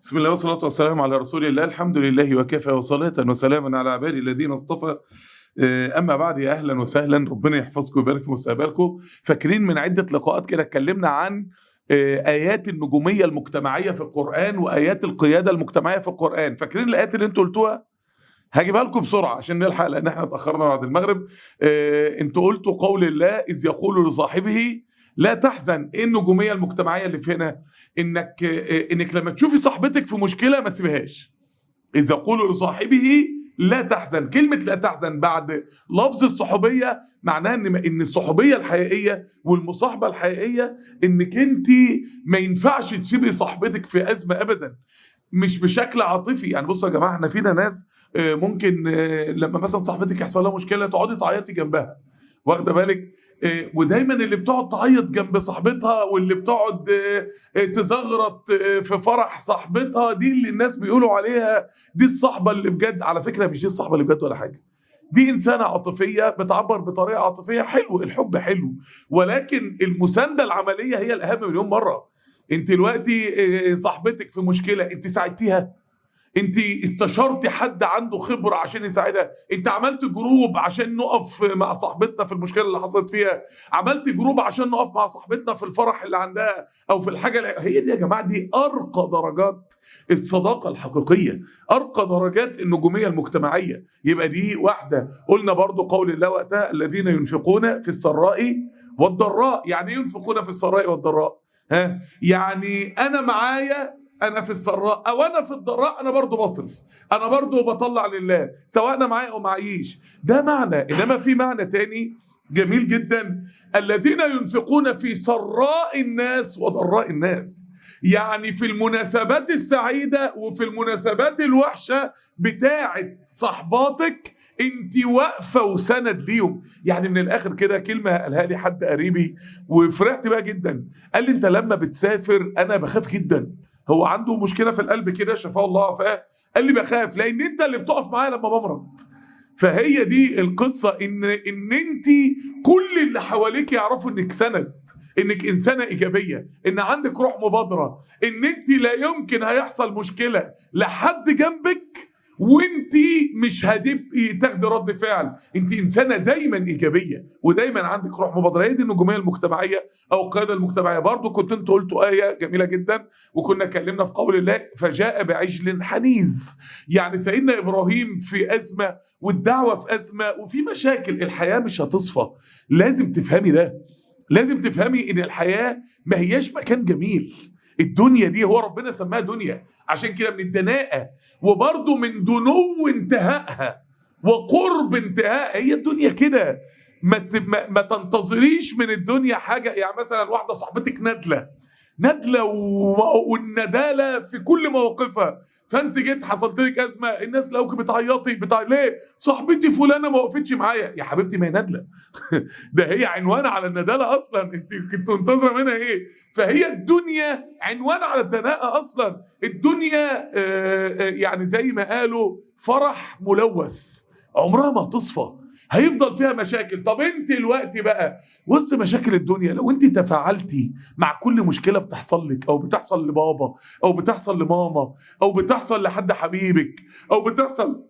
بسم الله والصلاة والسلام على رسول الله الحمد لله وكفى وصلاة وسلاما على عبادي الذين اصطفى آه، أما بعد يا أهلا وسهلا ربنا يحفظكم ويبارك في مستقبلكم فاكرين من عدة لقاءات كده اتكلمنا عن آه، آيات النجومية المجتمعية في القرآن وآيات القيادة المجتمعية في القرآن فاكرين الآيات اللي انتوا قلتوها هجيبها لكم بسرعة عشان نلحق لأن احنا اتأخرنا بعد المغرب آه، انتوا قلتوا قول الله إذ يقول لصاحبه لا تحزن ايه النجوميه المجتمعيه اللي في هنا انك آه، انك لما تشوفي صاحبتك في مشكله ما تسيبهاش اذا يقول لصاحبه لا تحزن كلمة لا تحزن بعد لفظ الصحوبية معناها ان ان الصحوبية الحقيقية والمصاحبة الحقيقية انك انت ما ينفعش تسيبي صاحبتك في ازمة ابدا مش بشكل عاطفي يعني بصوا يا جماعة احنا فينا ناس آه، ممكن آه، لما مثلا صاحبتك يحصل لها مشكلة تقعدي تعيطي جنبها واخده بالك آه، ودايما اللي بتقعد تعيط جنب صاحبتها واللي بتقعد آه، آه، تزغرط آه، في فرح صاحبتها دي اللي الناس بيقولوا عليها دي الصحبه اللي بجد على فكره مش دي الصحبه اللي بجد ولا حاجه دي انسانه عاطفيه بتعبر بطريقه عاطفيه حلو الحب حلو ولكن المسانده العمليه هي الاهم مليون مره انت دلوقتي آه، صاحبتك في مشكله انت ساعدتيها انت استشرتي حد عنده خبره عشان يساعدها انت عملت جروب عشان نقف مع صاحبتنا في المشكله اللي حصلت فيها عملت جروب عشان نقف مع صاحبتنا في الفرح اللي عندها او في الحاجه اللي... هي دي يا جماعه دي ارقى درجات الصداقه الحقيقيه ارقى درجات النجوميه المجتمعيه يبقى دي واحده قلنا برضو قول الله وقتها الذين ينفقون في السراء والضراء يعني ايه ينفقون في السراء والضراء ها يعني انا معايا انا في السراء او انا في الضراء انا برضو بصرف انا برضو بطلع لله سواء انا معايا او معيش ده معنى انما في معنى تاني جميل جدا الذين ينفقون في سراء الناس وضراء الناس يعني في المناسبات السعيدة وفي المناسبات الوحشة بتاعت صحباتك انت واقفة وسند ليهم يعني من الاخر كده كلمة قالها لي حد قريبي وفرحت بقى جدا قال لي انت لما بتسافر انا بخاف جدا هو عنده مشكله في القلب كده شفاه الله وعافاه قال لي بخاف لان انت اللي بتقف معايا لما بمرض فهي دي القصه ان ان انت كل اللي حواليك يعرفوا انك سند انك انسانه ايجابيه ان عندك روح مبادره ان انت لا يمكن هيحصل مشكله لحد جنبك وانت مش هتبقي تاخدي رد فعل انت انسانه دايما ايجابيه ودايما عندك روح مبادره هي دي النجوميه المجتمعيه او القياده المجتمعيه برضو كنت انتوا قلتوا ايه جميله جدا وكنا اتكلمنا في قول الله فجاء بعجل حنيذ يعني سيدنا ابراهيم في ازمه والدعوه في ازمه وفي مشاكل الحياه مش هتصفى لازم تفهمي ده لازم تفهمي ان الحياه ما هياش مكان جميل الدنيا دي هو ربنا سماها دنيا عشان كده من الدناءة وبرضه من دنو انتهائها وقرب انتهائها هي الدنيا كده ما, ت- ما, ما تنتظريش من الدنيا حاجة يعني مثلا واحدة صاحبتك نادلة نادلة و- والندالة في كل مواقفها فانت جيت حصلت لك ازمه الناس لوك بتعيطي بتاع ليه صاحبتي فلانه ما وقفتش معايا يا حبيبتي ما هي نادله ده هي عنوان على الندالة اصلا انت كنت منتظره منها ايه فهي الدنيا عنوان على الدناءة اصلا الدنيا آه، آه، يعني زي ما قالوا فرح ملوث عمرها ما هتصفى هيفضل فيها مشاكل طب انت الوقت بقى وسط مشاكل الدنيا لو انت تفاعلتي مع كل مشكله بتحصل لك او بتحصل لبابا او بتحصل لماما او بتحصل لحد حبيبك او بتحصل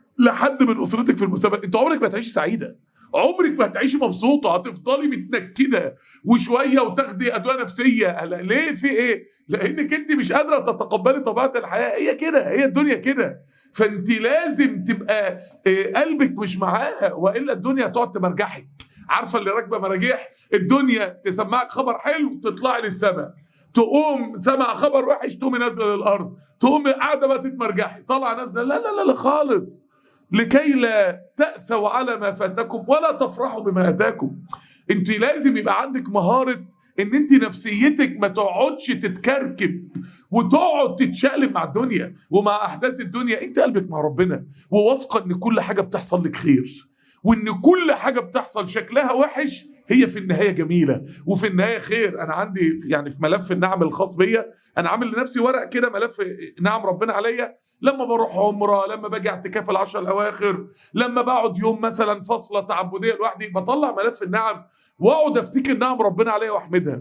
لحد من اسرتك في المستقبل انت عمرك ما هتعيشي سعيده عمرك ما هتعيشي مبسوطه هتفضلي متنكده وشويه وتاخدي ادويه نفسيه هلا ليه في ايه لانك انت مش قادره تتقبلي طبيعه الحياه هي كده هي الدنيا كده فانت لازم تبقى آه، قلبك مش معاها والا الدنيا هتقعد تمرجحك عارفه اللي راكبه مراجيح الدنيا تسمعك خبر حلو تطلعي للسماء تقوم سمع خبر وحش تقومي نازله للارض تقومي قاعده بقى تتمرجحي طالعه نازله لا لا لا, لا خالص لكي لا تأسوا على ما فاتكم ولا تفرحوا بما أتاكم انت لازم يبقى عندك مهارة ان انت نفسيتك ما تقعدش تتكركب وتقعد تتشقلب مع الدنيا ومع احداث الدنيا انت قلبك مع ربنا وواثقه ان كل حاجه بتحصل لك خير وان كل حاجه بتحصل شكلها وحش هي في النهايه جميله وفي النهايه خير انا عندي في- يعني في ملف النعم الخاص بيا انا عامل لنفسي ورق كده ملف نعم ربنا عليا لما بروح عمره لما باجي اعتكاف العشر الاواخر لما بقعد يوم مثلا فصله تعبديه لوحدي بطلع ملف النعم واقعد افتكر نعم ربنا عليا واحمدها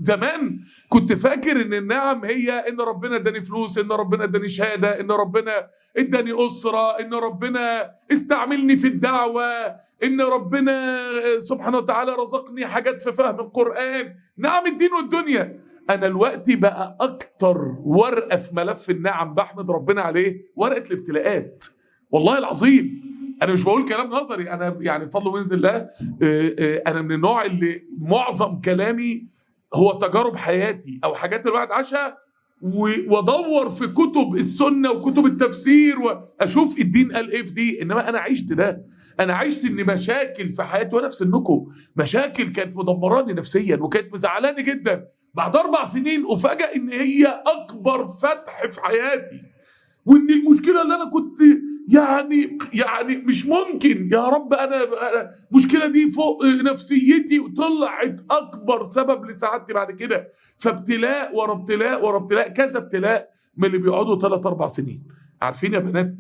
زمان كنت فاكر ان النعم هي ان ربنا اداني فلوس ان ربنا اداني شهاده ان ربنا اداني اسره ان ربنا استعملني في الدعوه ان ربنا سبحانه وتعالى رزقني حاجات في فهم القران نعم الدين والدنيا انا دلوقتي بقى اكتر ورقه في ملف النعم بحمد ربنا عليه ورقه الابتلاءات والله العظيم انا مش بقول كلام نظري انا يعني بفضل ومنه الله آه، آه، انا من النوع اللي معظم كلامي هو تجارب حياتي او حاجات الواحد عاشها و- وادور في كتب السنه وكتب التفسير واشوف الدين قال ايه في دي انما انا عشت ده انا عشت ان مشاكل في حياتي وانا في سنكم مشاكل كانت مدمراني نفسيا وكانت مزعلاني جدا بعد اربع سنين افاجئ ان هي اكبر فتح في حياتي وان المشكله اللي انا كنت يعني يعني مش ممكن يا رب انا أنا المشكله دي فوق نفسيتي وطلعت اكبر سبب لسعادتي بعد كده فابتلاء ورا ابتلاء ورا ابتلاء كذا ابتلاء من اللي بيقعدوا ثلاث اربع سنين عارفين يا بنات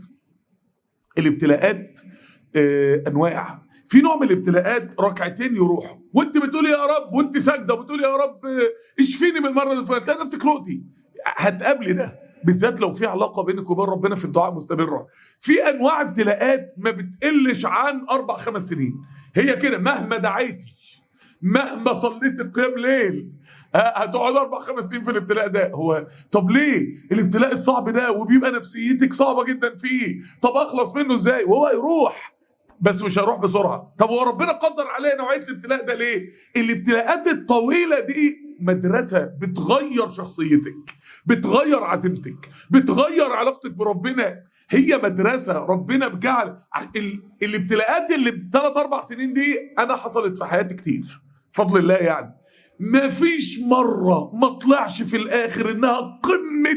الابتلاءات آه، انواع في نوع من الابتلاءات ركعتين يروحوا وانت بتقولي يا رب وانت ساجده وبتقولي يا رب آه، اشفيني من المره اللي فاتت تلاقي نفسك لقطي هتقابلي ده بالذات لو في علاقه بينك وبين ربنا في الدعاء مستمره في انواع ابتلاءات ما بتقلش عن اربع خمس سنين هي كده مهما دعيتي مهما صليت قيام ليل ها، هتقعد اربع خمس سنين في الابتلاء ده هو طب ليه الابتلاء الصعب ده وبيبقى نفسيتك صعبه جدا فيه طب اخلص منه ازاي وهو يروح بس مش هيروح بسرعه طب هو ربنا قدر عليه نوعيه الابتلاء ده ليه الابتلاءات الطويله دي مدرسه بتغير شخصيتك بتغير عزيمتك بتغير علاقتك بربنا هي مدرسه ربنا بجعل ال... الابتلاءات اللي بثلاث اربع سنين دي انا حصلت في حياتي كتير فضل الله يعني ما فيش مره ما طلعش في الاخر انها قمه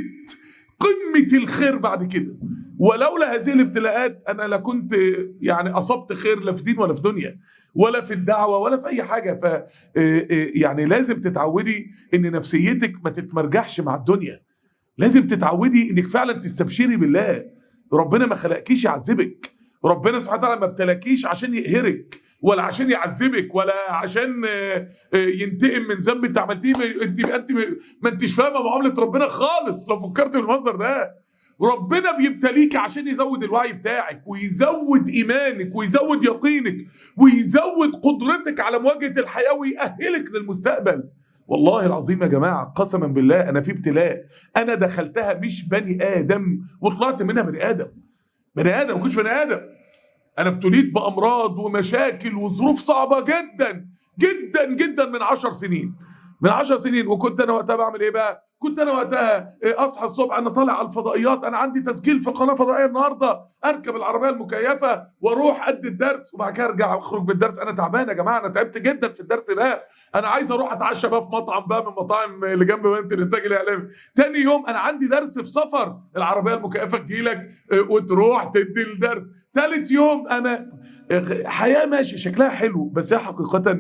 قمه الخير بعد كده ولولا هذه الابتلاءات انا لا كنت يعني اصبت خير لا في دين ولا في دنيا ولا في الدعوه ولا في اي حاجه ف آه، آه، يعني لازم تتعودي ان نفسيتك ما تتمرجحش مع الدنيا لازم تتعودي انك فعلا تستبشري بالله ربنا ما خلقكيش يعذبك ربنا سبحانه وتعالى ما ابتلاكيش عشان يقهرك ولا عشان يعذبك ولا عشان آه، آه، ينتقم من ذنب انت عملتيه انت انت ما انتش فاهمه معامله ربنا خالص لو فكرت بالمنظر ده ربنا بيبتليك عشان يزود الوعي بتاعك ويزود ايمانك ويزود يقينك ويزود قدرتك على مواجهه الحياه ويأهلك للمستقبل والله العظيم يا جماعه قسما بالله انا في ابتلاء انا دخلتها مش بني ادم وطلعت منها بني ادم بني ادم ما كنتش بني ادم انا ابتليت بامراض ومشاكل وظروف صعبه جدا جدا جدا من عشر سنين من عشر سنين وكنت انا وقتها بعمل ايه بقى كنت انا وقتها إيه، اصحى الصبح انا طالع على الفضائيات انا عندي تسجيل في قناه فضائيه النهارده اركب العربيه المكيفه واروح ادي الدرس وبعد كده ارجع اخرج بالدرس انا تعبان يا جماعه انا تعبت جدا في الدرس ده انا عايز اروح اتعشى بقى في مطعم بقى من المطاعم اللي جنب بنت الانتاج الاعلامي تاني يوم انا عندي درس في سفر العربيه المكيفه تجيلك إيه، وتروح تدي الدرس تالت يوم انا إيه، حياه ماشي شكلها حلو بس هي حقيقه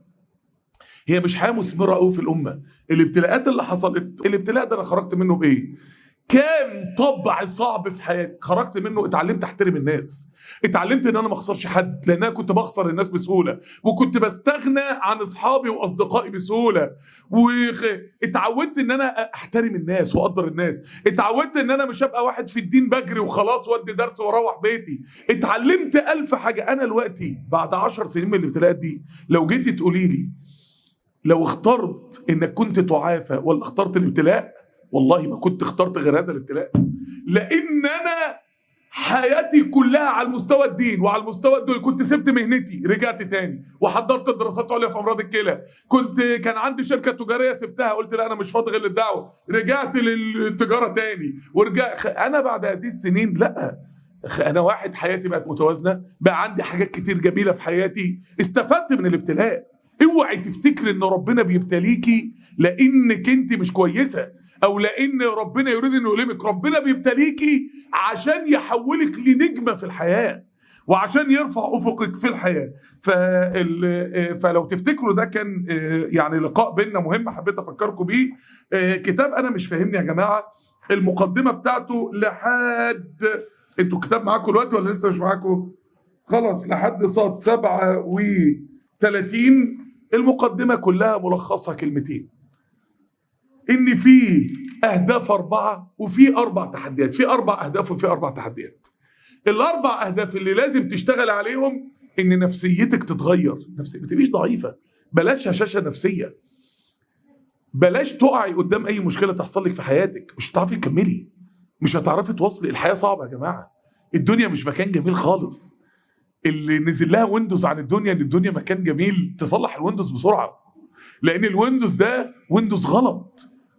هي مش حياه مثمره قوي في الامه الابتلاءات اللي حصلت الابتلاء ده انا خرجت منه بايه كام طبع صعب في حياتي خرجت منه اتعلمت احترم الناس اتعلمت ان انا ما اخسرش حد لان انا كنت بخسر الناس بسهوله وكنت بستغنى عن اصحابي واصدقائي بسهوله واتعودت ان انا احترم الناس واقدر الناس اتعودت ان انا مش هبقى واحد في الدين بجري وخلاص وادي درس واروح بيتي اتعلمت الف حاجه انا دلوقتي بعد عشر سنين من الابتلاءات دي لو جيتي تقولي لي لو اخترت انك كنت تعافى ولا اخترت الابتلاء والله ما كنت اخترت غير هذا الابتلاء لان انا حياتي كلها على المستوى الدين وعلى المستوى الدنيا كنت سبت مهنتي رجعت تاني وحضرت دراسات عليا في امراض الكلى كنت كان عندي شركه تجاريه سبتها قلت لا انا مش فاضي غير للدعوه رجعت للتجاره تاني ورجع انا بعد هذه السنين لا انا واحد حياتي بقت متوازنه بقى عندي حاجات كتير جميله في حياتي استفدت من الابتلاء اوعي تفتكر ان ربنا بيبتليكي لانك انت مش كويسه او لان ربنا يريد انه يؤلمك ربنا بيبتليكي عشان يحولك لنجمه في الحياه وعشان يرفع افقك في الحياه فال... فلو تفتكروا ده كان يعني لقاء بينا مهم حبيت افكركم بيه كتاب انا مش فاهمني يا جماعه المقدمه بتاعته لحد انتوا الكتاب معاكم دلوقتي ولا لسه مش معاكم خلاص لحد صاد 37 المقدمه كلها ملخصها كلمتين ان في اهداف اربعه وفي اربع تحديات في اربع اهداف وفي اربع تحديات الاربع اهداف اللي لازم تشتغل عليهم ان نفسيتك تتغير نفسي ما تبقيش ضعيفه بلاش هشاشه نفسيه بلاش تقعي قدام اي مشكله تحصل لك في حياتك مش هتعرفي تكملي مش هتعرفي تواصلي الحياه صعبه يا جماعه الدنيا مش مكان جميل خالص اللي نزل لها ويندوز عن الدنيا ان الدنيا مكان جميل تصلح الويندوز بسرعه لان الويندوز ده ويندوز غلط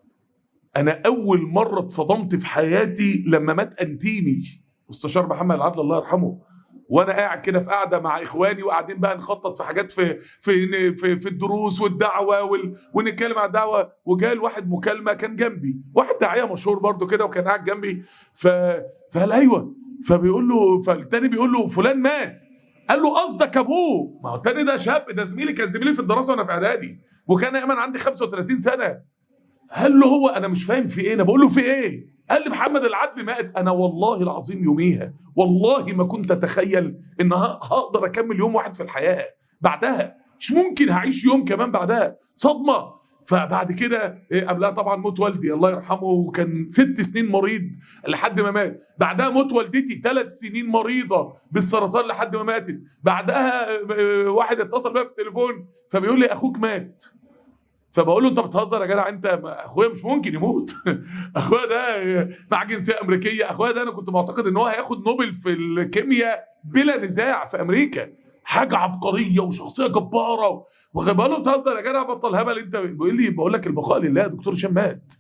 انا اول مره اتصدمت في حياتي لما مات انتيمي مستشار محمد العدل الله يرحمه وانا قاعد كده في قاعده مع اخواني وقاعدين بقى نخطط في حاجات في في في, في الدروس والدعوه وال... ونتكلم عن الدعوه وجاء الواحد مكالمه كان جنبي واحد داعيه مشهور برضو كده وكان قاعد جنبي ف فقال ايوه فبيقول له فالتاني بيقول له فلان مات قال له قصدك ابوه ما هو التاني ده شاب ده زميلي كان زميلي في الدراسه وانا في اعدادي وكان ايمن عندي 35 سنه قال له هو انا مش فاهم في ايه انا بقول له في ايه قال لي محمد العدل مات انا والله العظيم يوميها والله ما كنت اتخيل ان هقدر اكمل يوم واحد في الحياه بعدها مش ممكن هعيش يوم كمان بعدها صدمه فبعد كده إيه قبلها طبعا موت والدي الله يرحمه وكان ست سنين مريض لحد ما مات بعدها موت والدتي ثلاث سنين مريضه بالسرطان لحد ما ماتت بعدها واحد اتصل بيا في التليفون فبيقول لي اخوك مات فبقول له انت بتهزر يا جدع انت اخويا مش ممكن يموت اخويا ده مع جنسيه امريكيه اخويا ده انا كنت معتقد ان هو هياخد نوبل في الكيمياء بلا نزاع في امريكا حاجه عبقريه وشخصيه جباره وبقول له بتهزر يا جدع بطل هبل انت بيقول لي بقول لك البقاء لله دكتور هشام مات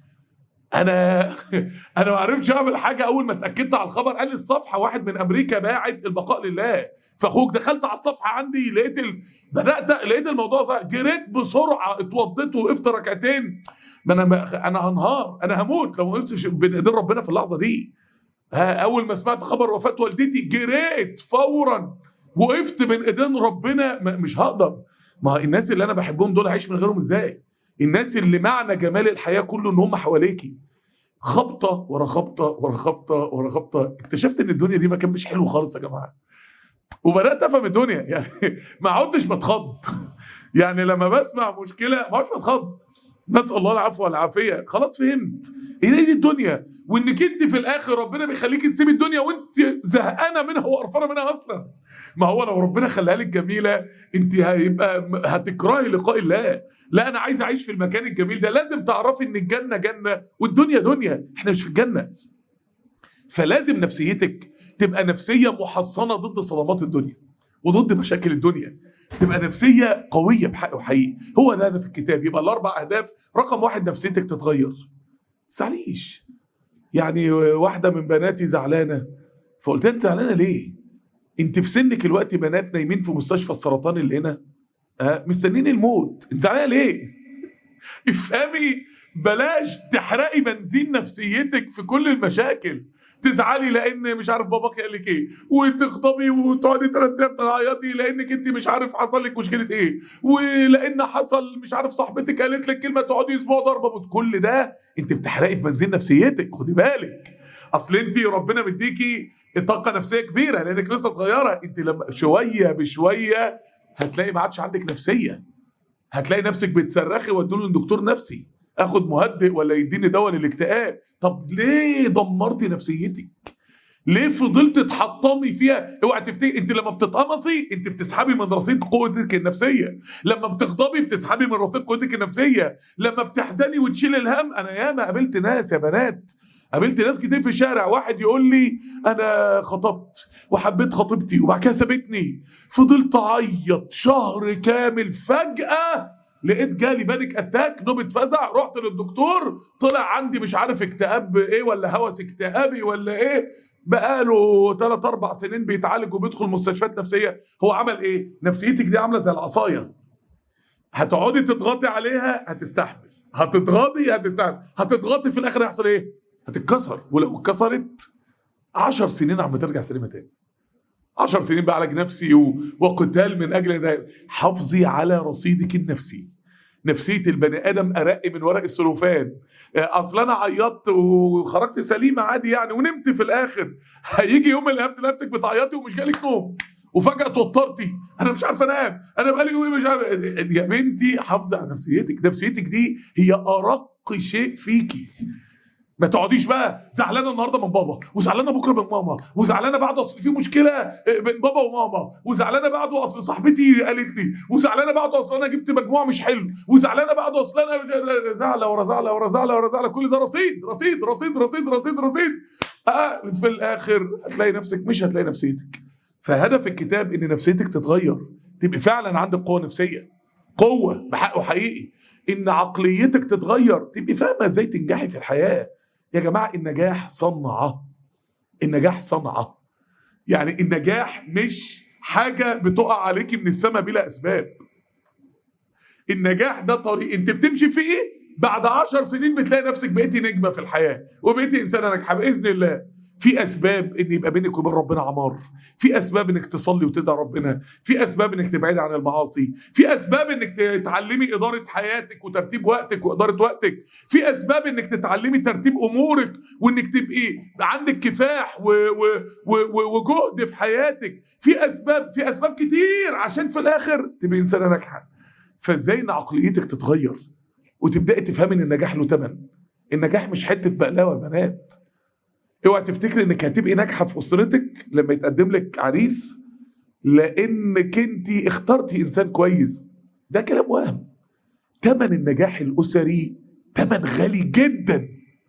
انا انا ما عرفتش اعمل حاجه اول ما اتاكدت على الخبر قال لي الصفحه واحد من امريكا باعت البقاء لله فاخوك دخلت على الصفحه عندي لقيت ال... بدات لقيت الموضوع صح جريت بسرعه اتوضيت وقفت ركعتين ما انا انا هنهار انا هموت لو ما وقفتش بين ايدين ربنا في اللحظه دي اول ما سمعت خبر وفاه والدتي جريت فورا وقفت بين ايدين ربنا مش هقدر ما الناس اللي انا بحبهم دول هعيش من غيرهم ازاي الناس اللي معنى جمال الحياه كله ان هم حواليكي خبطه ورا خبطه ورا خبطه ورا خبطه اكتشفت ان الدنيا دي ما كان مش حلو خالص يا جماعه وبدات افهم الدنيا يعني ما عدتش بتخض يعني لما بسمع مشكله ما عدتش بتخض نسال الله العفو والعافيه خلاص فهمت هي دي الدنيا وانك انت في الاخر ربنا بيخليك تسيب الدنيا وانت زهقانه منها وقرفانه منها اصلا ما هو لو ربنا خلاها لك جميله انت هيبقى هتكرهي لقاء الله لا انا عايز اعيش في المكان الجميل ده لازم تعرفي ان الجنه جنه والدنيا دنيا احنا مش في الجنه فلازم نفسيتك تبقى نفسيه محصنه ضد صدمات الدنيا وضد مشاكل الدنيا تبقى نفسيه قويه بحق وحقيقي هو ده هدف الكتاب يبقى الاربع اهداف رقم واحد نفسيتك تتغير تزعليش يعني واحده من بناتي زعلانه فقلت انت زعلانه ليه انت في سنك الوقت بنات نايمين في مستشفى السرطان اللي هنا أه مستنين الموت انت زعلانه ليه افهمي بلاش تحرقي بنزين نفسيتك في كل المشاكل تزعلي لان مش عارف باباك قال لك ايه وتغضبي وتقعدي ثلاث ايام تعيطي لانك انت مش عارف حصل لك مشكله ايه ولان حصل مش عارف صاحبتك قالت لك كلمه تقعدي اسبوع ضربه كل ده انت بتحرقي في بنزين نفسيتك خدي بالك اصل انت ربنا مديكي طاقه نفسيه كبيره لانك لسه صغيره انت لما شويه بشويه هتلاقي ما عادش عندك نفسيه هتلاقي نفسك بتصرخي ودوني لدكتور نفسي اخد مهدئ ولا يديني دواء للاكتئاب طب ليه دمرتي نفسيتك ليه فضلت تحطمي فيها اوعى تفتكري انت لما بتتقمصي انت بتسحبي من رصيد قوتك النفسيه لما بتغضبي بتسحبي من رصيد قوتك النفسيه لما بتحزني وتشيل الهم انا ياما قابلت ناس يا بنات قابلت ناس كتير في الشارع واحد يقول لي انا خطبت وحبيت خطيبتي وبعد كده سابتني فضلت اعيط شهر كامل فجاه لقيت جالي بانيك اتاك نوبة فزع رحت للدكتور طلع عندي مش عارف اكتئاب ايه ولا هوس اكتئابي ولا ايه بقاله ثلاث اربع سنين بيتعالج وبيدخل مستشفيات نفسيه هو عمل ايه نفسيتك دي عامله زي العصايه هتقعدي تضغطي عليها هتستحمل هتضغطي هتستحمل هتضغطي في الاخر هيحصل ايه هتتكسر ولو اتكسرت عشر سنين عم ترجع سليمه تاني عشر سنين بعالج نفسي و... وقتال من اجل ده حافظي على رصيدك النفسي نفسيه البني ادم ارق من ورق السلوفان اصل انا عيطت وخرجت سليمه عادي يعني ونمت في الاخر هيجي يوم اللي قابلت نفسك بتعيطي ومش جالك نوم وفجاه توترتي انا مش عارف انام انا بقالي يومين مش عارف يا بنتي حافظي على نفسيتك نفسيتك دي هي ارق شيء فيكي ما تقعديش بقى زعلانه النهارده من بابا وزعلانه بكره من ماما وزعلانه بعد اصل في مشكله بين بابا وماما وزعلانه بعده اصل صاحبتي قالت لي وزعلانه بعده اصل انا جبت مجموع مش حلو وزعلانه بعده اصل انا زعله ورا زعله ورا زعله ورا زعله كل ده رصيد رصيد رصيد رصيد رصيد رصيد آه في الاخر هتلاقي نفسك مش هتلاقي نفسيتك فهدف الكتاب ان نفسيتك تتغير تبقى فعلا عندك قوه نفسيه قوه بحقه حقيقي ان عقليتك تتغير تبقي فاهمه ازاي تنجحي في الحياه يا جماعه النجاح صنعه النجاح صنعه يعني النجاح مش حاجه بتقع عليكي من السماء بلا اسباب النجاح ده طريق انت بتمشي فيه بعد عشر سنين بتلاقي نفسك بقيتي نجمه في الحياه وبقيتي انسانه ناجحه باذن الله في اسباب ان يبقى بينك وبين ربنا عمار في اسباب انك تصلي وتدعي ربنا في اسباب انك تبعدي عن المعاصي في اسباب انك تتعلمي اداره حياتك وترتيب وقتك واداره وقتك في اسباب انك تتعلمي ترتيب امورك وانك تبقي عندك كفاح و و و وجهد في حياتك في اسباب في اسباب كتير عشان في الاخر تبقي انسانه ناجحه فازاي ان عقليتك تتغير وتبداي تفهمي ان النجاح له ثمن النجاح مش حته بقلاوه يا بنات اوعى تفتكري انك هتبقي ناجحه في اسرتك لما يتقدم لك عريس لانك انت اخترتي انسان كويس ده كلام وهم تمن النجاح الاسري تمن غالي جدا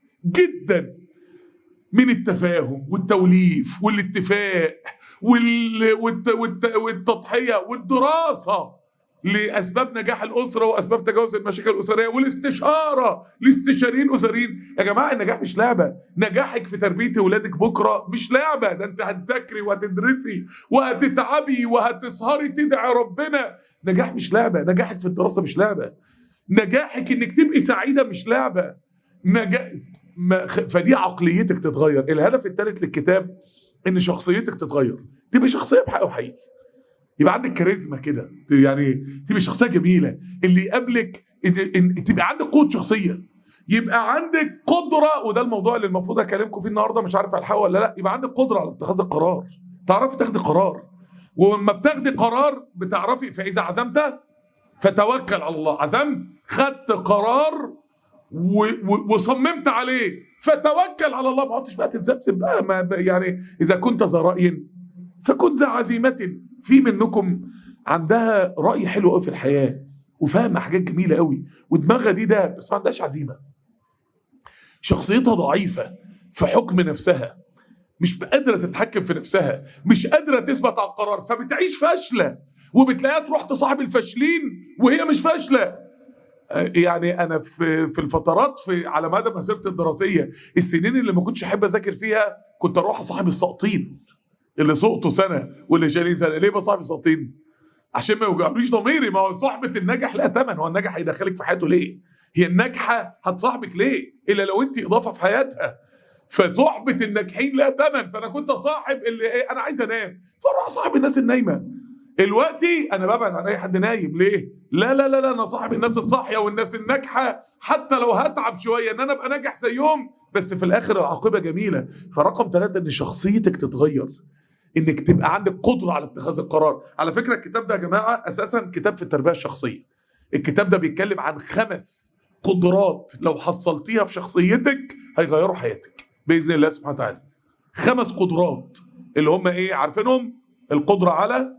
جدا من التفاهم والتوليف والاتفاق وال... والت... والت... والتضحيه والدراسه لاسباب نجاح الاسره واسباب تجاوز المشاكل الاسريه والاستشاره لاستشاريين اسريين يا جماعه النجاح مش لعبه نجاحك في تربيه اولادك بكره مش لعبه ده انت هتذاكري وهتدرسي وهتتعبي وهتسهري تدعي ربنا نجاح مش لعبه نجاحك في الدراسه مش لعبه نجاحك انك تبقي سعيده مش لعبه نجاح ما فدي عقليتك تتغير الهدف الثالث للكتاب ان شخصيتك تتغير تبقى شخصيه بحق وحقيقي يبقى عندك كاريزما كده يعني تبقى شخصيه جميله اللي يقابلك إن, إن تبقى عندك قوه شخصيه يبقى عندك قدره وده الموضوع اللي المفروض اكلمكم فيه النهارده مش عارف الحقه ولا لا يبقى عندك قدره على اتخاذ القرار تعرفي تاخدي قرار ولما بتاخدي قرار بتعرفي فاذا عزمت فتوكل على الله عزمت خدت قرار و و وصممت عليه فتوكل على الله ما عدتش بقى تتذبذب بقى ما يعني اذا كنت ذا راي فكن ذا عزيمه في منكم عندها راي حلو قوي في الحياه وفاهمه حاجات جميله قوي ودماغها دي ده بس ما عندهاش عزيمه شخصيتها ضعيفه في حكم نفسها مش قادره تتحكم في نفسها مش قادره تثبت على القرار فبتعيش فاشله وبتلاقيها تروح تصاحب الفاشلين وهي مش فاشله يعني انا في في الفترات في على مدى مسيرتي الدراسيه السنين اللي ما كنتش احب اذاكر فيها كنت اروح اصاحب الساقطين اللي سقطوا سنه واللي شايلين سنه ليه بصاحب الساقطين؟ عشان ما يوجعونيش ضميري ما هو صحبه النجح لها ثمن هو النجح هيدخلك في حياته ليه؟ هي الناجحه هتصاحبك ليه؟ الا لو انت اضافه في حياتها فصحبه الناجحين لها ثمن فانا كنت اصاحب اللي ايه انا عايز انام فاروح اصاحب الناس النايمه دلوقتي انا ببعد عن اي حد نايم ليه؟ لا لا لا لا انا صاحب الناس الصاحيه والناس الناجحه حتى لو هتعب شويه ان انا ابقى ناجح زيهم بس في الاخر العاقبه جميله فرقم ثلاثه ان شخصيتك تتغير انك تبقى عندك قدره على اتخاذ القرار على فكره الكتاب ده يا جماعه اساسا كتاب في التربيه الشخصيه الكتاب ده بيتكلم عن خمس قدرات لو حصلتيها في شخصيتك هيغيروا حياتك باذن الله سبحانه وتعالى خمس قدرات اللي هم ايه عارفينهم القدره على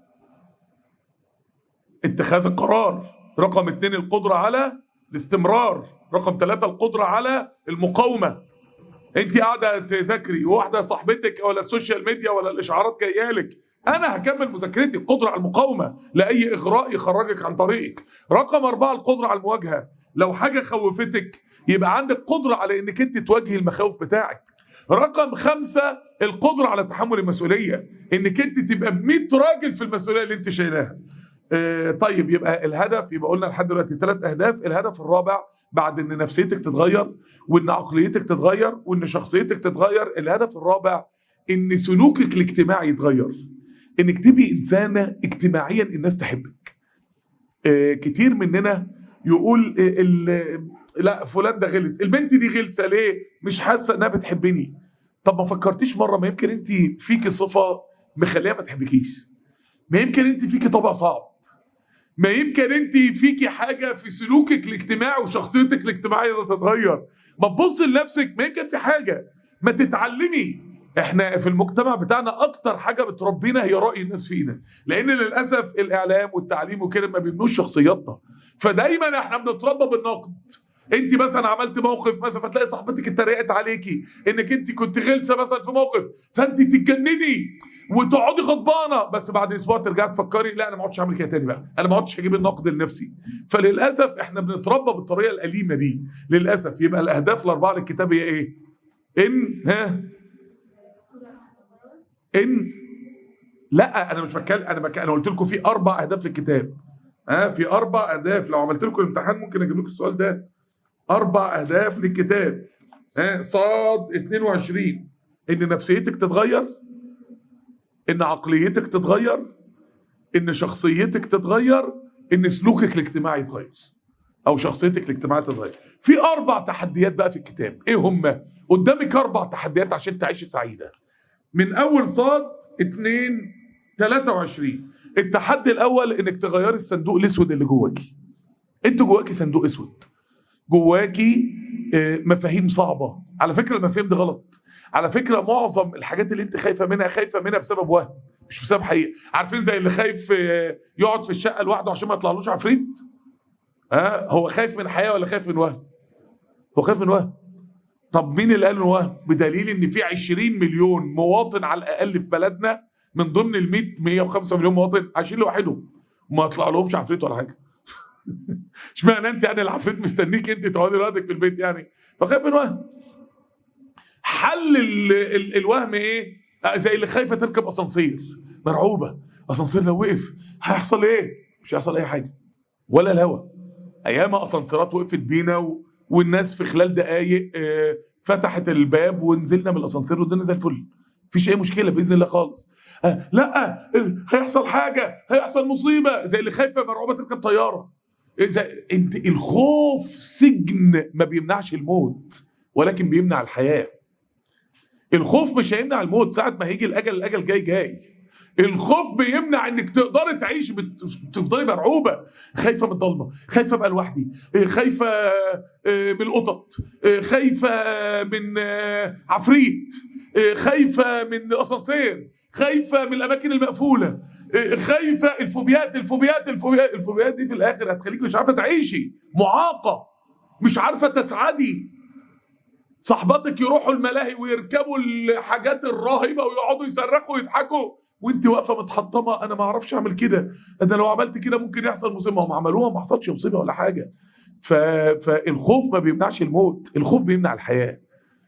اتخاذ القرار رقم اتنين القدره على الاستمرار رقم ثلاثة القدرة على المقاومة انت قاعده تذاكري وواحده صاحبتك ولا السوشيال ميديا ولا الاشعارات جايه لك انا هكمل مذاكرتي القدره على المقاومه لاي اغراء يخرجك عن طريقك رقم أربعة القدره على المواجهه لو حاجه خوفتك يبقى عندك قدره على انك انت تواجهي المخاوف بتاعك رقم خمسة القدرة على تحمل المسؤولية انك انت تبقى ب 100 راجل في المسؤولية اللي انت شايلاها آه طيب يبقى الهدف يبقى قلنا لحد دلوقتي ثلاث اهداف الهدف الرابع بعد ان نفسيتك تتغير وان عقليتك تتغير وان شخصيتك تتغير الهدف الرابع ان سلوكك الاجتماعي يتغير انك تبقي انسانه اجتماعيا الناس تحبك آه كتير مننا يقول آه لا فلان ده غلس البنت دي غلسه ليه مش حاسه انها بتحبني طب ما فكرتيش مره ما يمكن انت فيكي صفه مخليها ما تحبكيش ما يمكن انت فيكي طبع صعب ما يمكن انت فيكي حاجه في سلوكك الاجتماعي وشخصيتك الاجتماعيه تتغير ما تبص لنفسك ما يمكن في حاجه ما تتعلمي احنا في المجتمع بتاعنا اكتر حاجه بتربينا هي راي الناس فينا لان للاسف الاعلام والتعليم وكده ما بيبنوش شخصياتنا فدايما احنا بنتربى بالنقد انت مثلا عملت موقف مثلا فتلاقي صاحبتك اتريقت عليكي انك انت كنت غلسه مثلا في موقف فانت تتجنني وتقعدي غضبانه بس بعد اسبوع ترجعي تفكري لا انا ما عدتش هعمل كده تاني بقى انا ما عدتش هجيب النقد لنفسي فللاسف احنا بنتربى بالطريقه الاليمه دي للاسف يبقى الاهداف الاربعه للكتاب هي ايه؟ ان ها ان لا انا مش بتكلم انا بك... انا قلت لكم في اربع اهداف للكتاب ها في اربع اهداف لو عملت لكم الامتحان ممكن اجيب لكم السؤال ده اربع اهداف للكتاب ها صاد 22 ان نفسيتك تتغير ان عقليتك تتغير ان شخصيتك تتغير ان سلوكك الاجتماعي يتغير او شخصيتك الاجتماعيه تتغير في اربع تحديات بقى في الكتاب ايه هم قدامك اربع تحديات عشان تعيشي سعيده من اول صاد 2 23 التحدي الاول انك تغيري الصندوق الاسود اللي جواكي انت جواكي صندوق اسود جواكي آه، مفاهيم صعبه على فكره المفاهيم دي غلط على فكره معظم الحاجات اللي انت خايفه منها خايفه منها بسبب وهم مش بسبب حقيقه عارفين زي اللي خايف آه، يقعد في الشقه لوحده عشان ما يطلعلوش عفريت ها هو خايف من حقيقه ولا خايف من وهم هو خايف من وهم طب مين اللي قال انه وهم بدليل ان في 20 مليون مواطن على الاقل في بلدنا من ضمن ال 100 105 مليون مواطن عايشين لوحدهم وما يطلع لهمش عفريت ولا حاجه اشمعنى انت يعني العفريت مستنيك انت تقعدي لوحدك في البيت يعني فخايف من وهم حل ال ال الوهم ايه آه، زي اللي خايفه تركب اسانسير مرعوبه اسانسير لو وقف هيحصل ايه مش هيحصل اي حاجه ولا الهوا ايام اسانسيرات وقفت بينا و... والناس في خلال دقايق آه، فتحت الباب ونزلنا من الاسانسير والدنيا زي الفل مفيش اي مشكله باذن الله خالص آه، لا آه، هيحصل حاجه هيحصل مصيبه زي اللي خايفه مرعوبه تركب طياره إذا انت الخوف سجن ما بيمنعش الموت ولكن بيمنع الحياه الخوف مش هيمنع الموت ساعة ما هيجي الأجل الأجل جاي جاي الخوف بيمنع انك تقدري تعيشي بت- تفضلي مرعوبه خايفه من الضلمه خايفه ابقى لوحدي إيه، خايفه آه، من القطط إيه، خايفه من آه، عفريت إيه، خايفه من الاسانسير خايفه من الاماكن المقفوله إيه، خايفه الفوبيات الفوبيات الفوبيات الفوبيات دي في الاخر هتخليك مش عارفه تعيشي معاقه مش عارفه تسعدي صحباتك يروحوا الملاهي ويركبوا الحاجات الراهبه ويقعدوا يصرخوا ويضحكوا وانت واقفه متحطمه انا ما اعرفش اعمل كده انا لو عملت كده ممكن يحصل مصيبه هم عملوها ما حصلش مصيبه ولا حاجه ف... فالخوف ما بيمنعش الموت الخوف بيمنع الحياه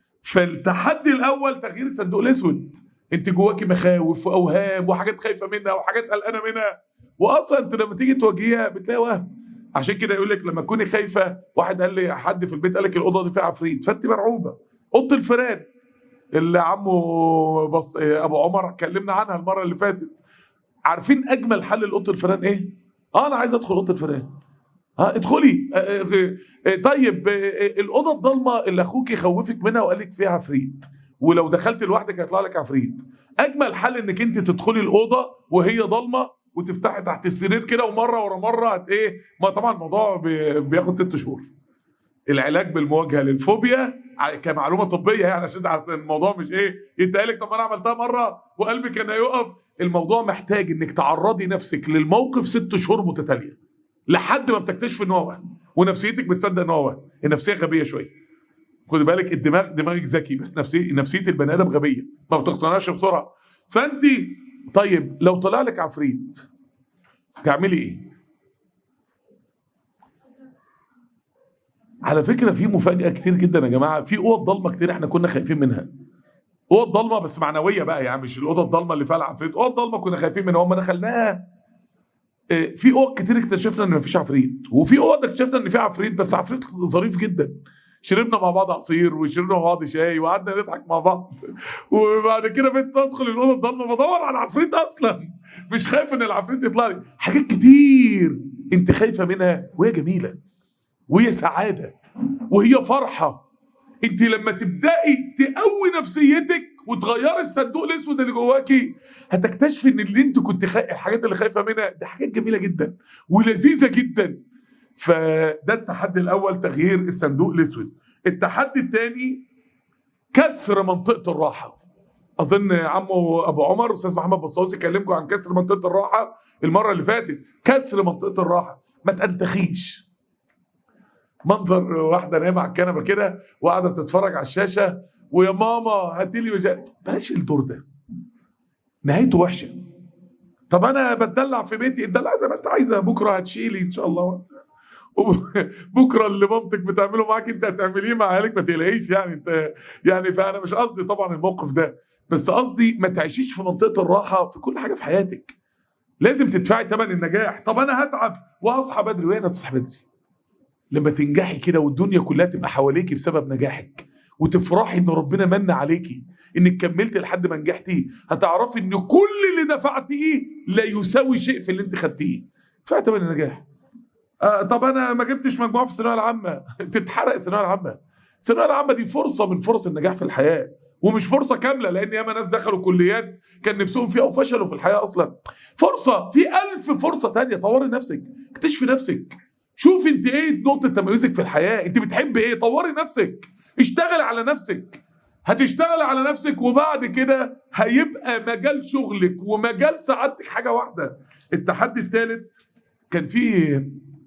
فالتحدي الاول تغيير الصندوق الاسود انت جواكي مخاوف واوهام وحاجات خايفه منها وحاجات قلقانه منها واصلا انت لما تيجي تواجهها بتلاقي وهم عشان كده يقول لك لما تكوني خايفه واحد قال لي حد في البيت قال لك الاوضه دي فيها عفريت فانت مرعوبه اوضه الفيران اللي عمه بص ابو عمر كلمنا عنها المره اللي فاتت عارفين اجمل حل لاوضه الفيران ايه؟ اه انا عايز ادخل اوضه الفيران ها ادخلي آه، آه، آه، طيب آه، آه، الاوضه الضلمه اللي اخوك يخوفك منها وقال لك فيها عفريت ولو دخلت لوحدك هيطلع لك عفريت اجمل حل انك انت تدخلي الاوضه وهي ضلمه وتفتحي تحت السرير كده ومره ورا مره هت ايه ما طبعا الموضوع بي- بياخد ست شهور العلاج بالمواجهه للفوبيا ع- كمعلومه طبيه يعني عشان عشان الموضوع مش ايه يتقال لك طب انا عملتها مره وقلبي كان هيقف الموضوع محتاج انك تعرضي نفسك للموقف ست شهور متتاليه لحد ما بتكتشف ان هو وهم ونفسيتك بتصدق ان هو وهم النفسيه غبيه شويه خد بالك الدماغ دماغك ذكي بس نفسيه نفسيه البني ادم غبيه ما بتقتنعش بسرعه فانت طيب لو طلع لك عفريت تعملي ايه؟ على فكره في مفاجاه كتير جدا يا جماعه في اوض ضلمه كتير احنا كنا خايفين منها اوض ضلمه بس معنويه بقى يعني مش الاوضه الضلمه اللي فيها العفريت اوض ضلمه كنا خايفين منها وما دخلناها آه، في اوض كتير اكتشفنا ان مفيش عفريت وفي اوض اكتشفنا ان في عفريت بس عفريت ظريف جدا شربنا مع بعض عصير وشربنا مع بعض شاي وقعدنا نضحك مع بعض وبعد كده بقيت بدخل الاوضه الضلمه بدور على العفريت اصلا مش خايف ان العفريت يطلع لي حاجات كتير انت خايفه منها وهي جميله وهي سعاده وهي فرحه انت لما تبداي تقوي نفسيتك وتغيري الصندوق الاسود اللي جواكي هتكتشفي ان اللي انت كنت خا... الحاجات اللي خايفه منها دي حاجات جميله جدا ولذيذه جدا فده التحدي الاول تغيير الصندوق الاسود التحدي الثاني كسر منطقه الراحه اظن عمو ابو عمر استاذ محمد بصاوسي كلمكم عن كسر منطقه الراحه المره اللي فاتت كسر منطقه الراحه ما تنتخيش منظر واحده نايمه على الكنبه كده وقاعده تتفرج على الشاشه ويا ماما هاتي لي مجا... بلاش الدور ده نهايته وحشه طب انا بتدلع في بيتي اتدلع زي ما انت عايزه بكره هتشيلي ان شاء الله بكره اللي مامتك بتعمله معاك انت هتعمليه مع عيالك ما تقلقيش يعني انت يعني فانا مش قصدي طبعا الموقف ده بس قصدي ما تعيشيش في منطقه الراحه في كل حاجه في حياتك لازم تدفعي ثمن النجاح طب انا هتعب واصحى بدري وين تصحى بدري لما تنجحي كده والدنيا كلها تبقى حواليكي بسبب نجاحك وتفرحي ان ربنا من عليكي انك كملت لحد ما نجحتي هتعرفي ان كل اللي دفعتيه لا يساوي شيء في اللي انت خدتيه دفعت ثمن النجاح آه طب انا ما جبتش مجموعه في الثانويه العامه تتحرق الثانويه العامه الثانويه العامه دي فرصه من فرص النجاح في الحياه ومش فرصه كامله لان ياما ناس دخلوا كليات كان نفسهم فيها وفشلوا في الحياه اصلا فرصه في ألف فرصه تانية طوري نفسك اكتشفي نفسك شوف انت ايه نقطه تميزك في الحياه انت بتحب ايه طوري نفسك اشتغل على نفسك هتشتغل على نفسك وبعد كده هيبقى مجال شغلك ومجال سعادتك حاجه واحده التحدي الثالث كان في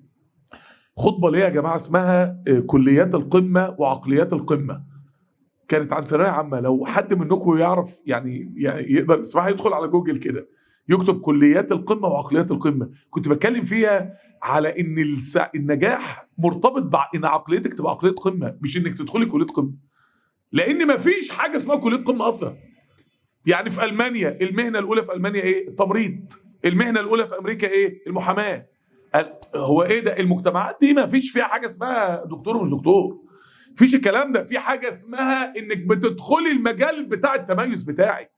خطبه ليا يا جماعه اسمها كليات القمه وعقليات القمه كانت عن ثانويه عامه لو حد منكم يعرف يعني, يعني يقدر يسمعها يدخل على جوجل كده يكتب كليات القمه وعقليات القمه كنت بتكلم فيها على ان السع... النجاح مرتبط بان عقليتك تبقى عقليه قمه مش انك تدخلي كليه قمه لان ما فيش حاجه اسمها كليه قمه اصلا يعني في المانيا المهنه الاولى في المانيا ايه التمريض المهنه الاولى في امريكا ايه المحاماه هو ايه ده المجتمعات دي ما فيش فيها حاجه اسمها دكتور ومش دكتور فيش الكلام ده في حاجه اسمها انك بتدخلي المجال بتاع التميز بتاعك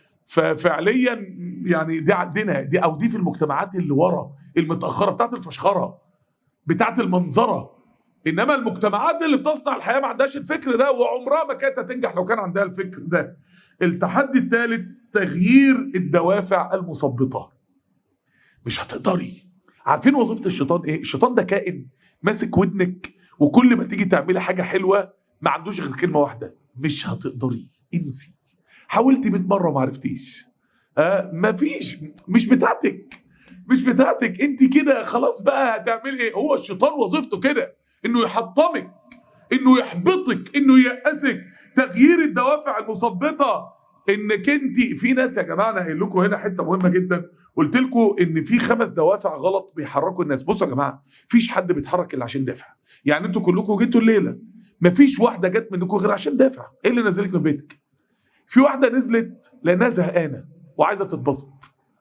ففعليا يعني دي عندنا دي او دي في المجتمعات اللي ورا المتاخره بتاعت الفشخره بتاعت المنظره انما المجتمعات اللي بتصنع الحياه ما عندهاش الفكر ده وعمرها ما كانت هتنجح لو كان عندها الفكر ده التحدي الثالث تغيير الدوافع المثبطه مش هتقدري عارفين وظيفه الشيطان ايه الشيطان ده كائن ماسك ودنك وكل ما تيجي تعملي حاجه حلوه ما عندوش غير كلمه واحده مش هتقدري انسي حاولتي 100 مره ما عرفتيش آه مفيش مش بتاعتك مش بتاعتك انت كده خلاص بقى هتعملي ايه هو الشيطان وظيفته كده انه يحطمك انه يحبطك انه ييأسك تغيير الدوافع المثبطه انك انت في ناس يا جماعه انا قايل لكم هنا حته مهمه جدا قلت لكم ان في خمس دوافع غلط بيحركوا الناس بصوا يا جماعه فيش حد بيتحرك الا عشان دافع يعني انتوا كلكم جيتوا الليله مفيش واحده جت منكم غير عشان دافع ايه اللي نزلك من بيتك في واحده نزلت لانها زهقانه وعايزه تتبسط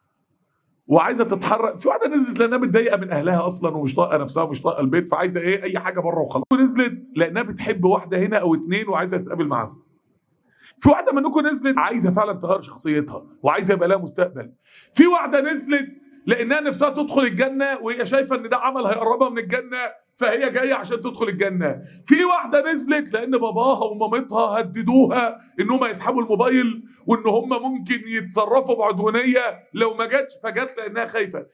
وعايزه تتحرك في واحده نزلت لانها متضايقه من اهلها اصلا ومش طايقه نفسها ومش طايقه البيت فعايزه ايه اي حاجه بره وخلاص نزلت لانها بتحب واحده هنا او اتنين وعايزه تتقابل معاهم في واحده منكم نزلت عايزه فعلا تغير شخصيتها وعايزه يبقى لها مستقبل في واحده نزلت لانها نفسها تدخل الجنه وهي شايفه ان ده عمل هيقربها من الجنه فهي جايه عشان تدخل الجنه في واحده نزلت لان باباها ومامتها هددوها ان هم يسحبوا الموبايل وان هم ممكن يتصرفوا بعدوانيه لو ما جاتش فجت لانها خايفه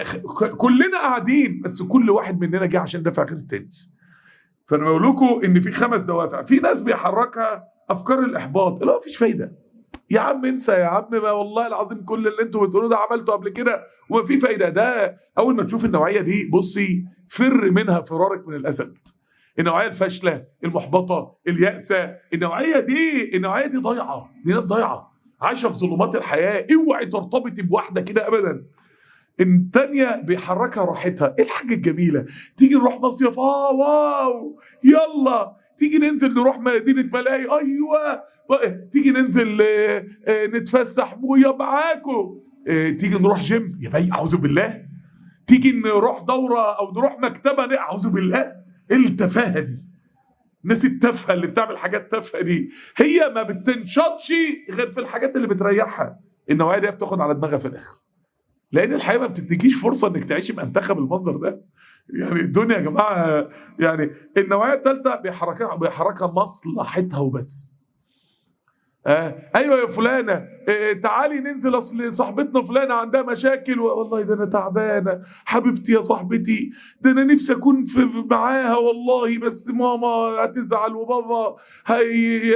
فكلنا قاعدين بس كل واحد مننا جه عشان دافع غير التاني فانا بقول لكم ان في خمس دوافع في ناس بيحركها افكار الاحباط اللي هو مفيش فايده يا عم انسى يا عم ما والله العظيم كل اللي انتوا بتقولوه ده عملته قبل كده وما في فايده ده اول ما تشوف النوعيه دي بصي فر منها فرارك من الاسد النوعيه الفاشله المحبطه اليائسه النوعيه دي النوعيه دي ضايعه دي ناس ضايعه عايشه في ظلمات الحياه اوعي ترتبطي بواحده كده ابدا الثانيه بيحركها راحتها ايه الحاجه الجميله تيجي نروح مصيف اه واو يلا تيجي ننزل نروح مدينة ملاهي أيوة تيجي ننزل اه اه نتفسح ويا معاكم اه تيجي نروح جيم يا بي أعوذ بالله تيجي نروح دورة أو نروح مكتبة أعوذ بالله إيه التفاهة دي الناس التافهة اللي بتعمل حاجات تافهة دي هي ما بتنشطش غير في الحاجات اللي بتريحها النوعية دي بتاخد على دماغها في الآخر لأن الحياة ما بتديكيش فرصة إنك تعيشي منتخب المنظر ده يعني الدنيا يا جماعه يعني النوعيه الثالثه بيحركها بيحركها مصلحتها وبس آه ايوه يا فلانه آه تعالي ننزل اصل صاحبتنا فلانه عندها مشاكل والله ده انا تعبانه حبيبتي يا صاحبتي ده انا نفسي اكون في في- معاها والله بس ماما هتزعل وبابا هي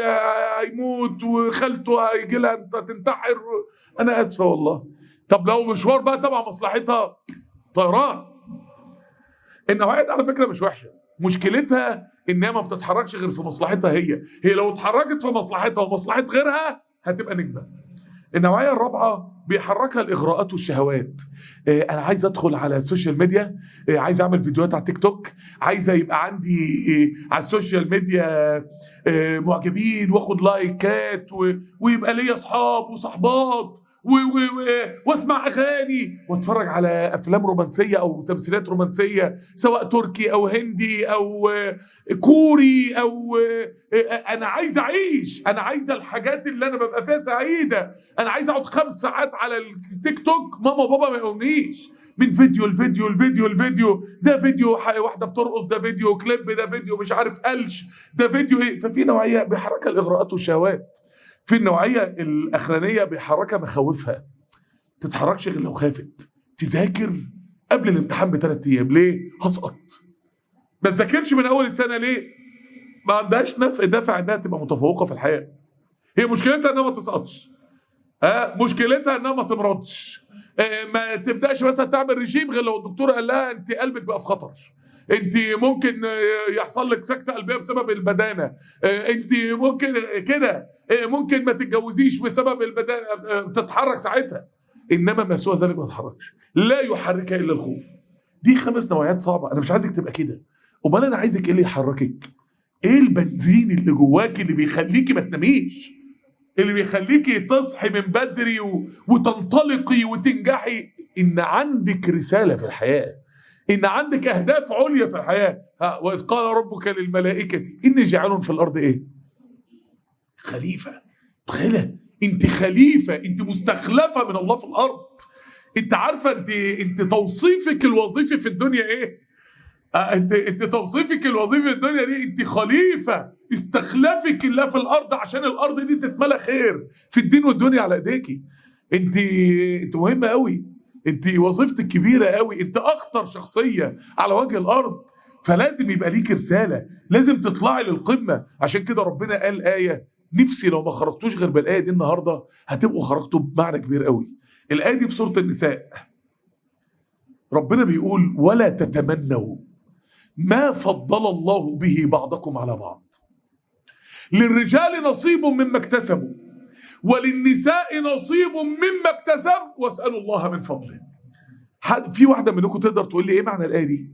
هيموت وخالته هيجي لها تنتحر انا اسفه والله طب لو مشوار بقى تبع مصلحتها طيران النوعيه دي على فكره مش وحشه مشكلتها انها ما بتتحركش غير في مصلحتها هي هي لو اتحركت في مصلحتها ومصلحه غيرها هتبقى نجمه النوعيه الرابعه بيحركها الاغراءات والشهوات آه، انا عايز ادخل على السوشيال ميديا آه، عايز اعمل فيديوهات على التيك توك عايزه يبقى عندي آه، على السوشيال ميديا آه، معجبين واخد لايكات و- ويبقى ليا اصحاب وصحبات و- و- و- واسمع اغاني واتفرج على افلام رومانسيه او تمثيلات رومانسيه سواء تركي او هندي او آه، كوري او آه، آه، انا عايز اعيش انا عايز الحاجات اللي انا ببقى فيها سعيده انا عايز اقعد خمس ساعات على التيك توك ماما وبابا ما يقومنيش من فيديو لفيديو لفيديو لفيديو ده فيديو ح- واحده بترقص ده فيديو كليب ده فيديو مش عارف قلش ده فيديو ايه ففي نوعيه بيحركها الاغراءات والشهوات في النوعيه الاخرانيه بيحركها مخاوفها تتحركش غير لو خافت تذاكر قبل الامتحان بثلاث ايام ليه هسقط ما تذاكرش من اول السنه ليه ما عندهاش نفع دافع انها تبقى متفوقه في الحياه هي مشكلتها انها ما تسقطش ها مشكلتها انها ما تمرضش آه، ما تبداش مثلا تعمل رجيم غير لو الدكتور قال لها انت قلبك بقى في خطر انت ممكن آه، يحصل لك سكته قلبيه بسبب البدانه آه، انت ممكن كده آه، ممكن ما تتجوزيش بسبب البدانه آه، تتحرك ساعتها انما ما سوى ذلك ما تتحركش لا يحركها الا الخوف دي خمس نوعيات صعبه انا مش عايزك تبقى كده امال انا عايزك ايه اللي يحركك ايه البنزين اللي جواكي اللي بيخليكي ما تناميش اللي بيخليكي تصحي من بدري و... وتنطلقي وتنجحي ان عندك رساله في الحياه ان عندك اهداف عليا في الحياه ها واذ قال ربك للملائكه اني جاعل في الارض ايه خليفه تخيله انت خليفه انت مستخلفه من الله في الارض انت عارفه انت انت توصيفك الوظيفي في الدنيا ايه آه، انت انت توصيفك الوظيفي في الدنيا دي انت خليفه استخلفك الله في الارض عشان الارض دي تتملى خير في الدين والدنيا على ايديكي انت انت مهمه قوي انت وظيفتك كبيره قوي انت اخطر شخصيه على وجه الارض فلازم يبقى ليك رساله لازم تطلعي للقمه عشان كده ربنا قال ايه نفسي لو ما خرجتوش غير بالايه دي النهارده هتبقوا خرجتوا بمعنى كبير قوي الايه دي في سوره النساء ربنا بيقول ولا تتمنوا ما فضل الله به بعضكم على بعض للرجال نصيب مما اكتسبوا وللنساء نصيب مما اكتسب واسالوا الله من فضله حد في واحده منكم تقدر تقول لي ايه معنى الايه دي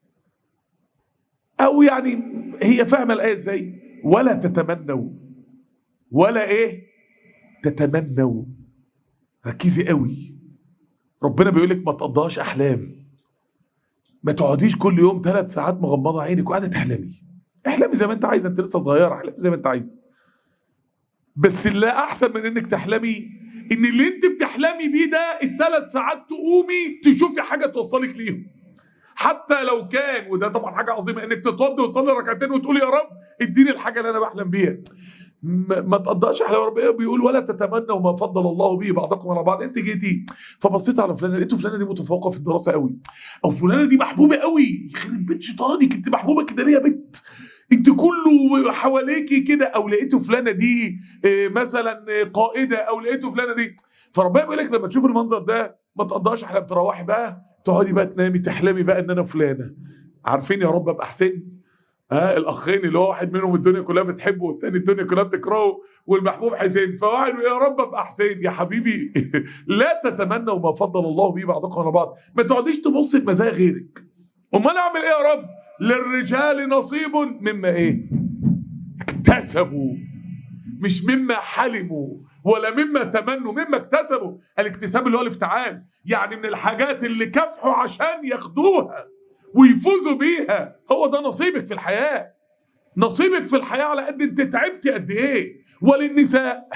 او يعني هي فاهمه الايه ازاي ولا تتمنوا ولا ايه تتمنوا ركزي قوي ربنا بيقول لك ما تقضاش احلام ما تقعديش كل يوم ثلاث ساعات مغمضه عينك وقاعده تحلمي احلمي زي ما انت عايزه انت لسه صغيره احلمي زي ما انت عايزه بس اللي احسن من انك تحلمي ان اللي انت بتحلمي بيه ده الثلاث ساعات تقومي تشوفي حاجه توصلك ليهم حتى لو كان وده طبعا حاجه عظيمه انك تتوضي وتصلي ركعتين وتقول يا رب اديني الحاجه اللي انا بحلم بيها ما ما تقضاش احلام ربنا بيقول ولا تتمنوا ما فضل الله به بعضكم على بعض انت جيتي فبصيت على فلانه لقيته فلانه دي متفوقه في الدراسه قوي او فلانه دي محبوبه قوي يخرب بيت شيطانك انت محبوبه كده ليه يا بنت انت كله حواليكي كده او لقيتوا فلانه دي آه، مثلا آه، قائده او لقيتوا فلانه دي فربنا بيقول لك لما تشوف المنظر ده ما تقضاش احلام تروحي بقى تقعدي بقى تنامي تحلمي بقى ان انا فلانه عارفين يا رب ابقى حسين ها الاخين اللي هو واحد منهم الدنيا كلها بتحبه والتاني الدنيا كلها بتكرهه والمحبوب حسين فواحد يقول يا رب ابقى حسين يا حبيبي لا تتمنوا ما فضل الله به بعضكم على بعض ما تقعديش تبص لمزايا غيرك امال اعمل ايه يا رب للرجال نصيب مما ايه اكتسبوا مش مما حلموا ولا مما تمنوا مما اكتسبوا الاكتساب اللي هو الافتعال يعني من الحاجات اللي كافحوا عشان ياخدوها ويفوزوا بيها هو ده نصيبك في الحياة نصيبك في الحياة على قد انت تعبتي قد ايه وللنساء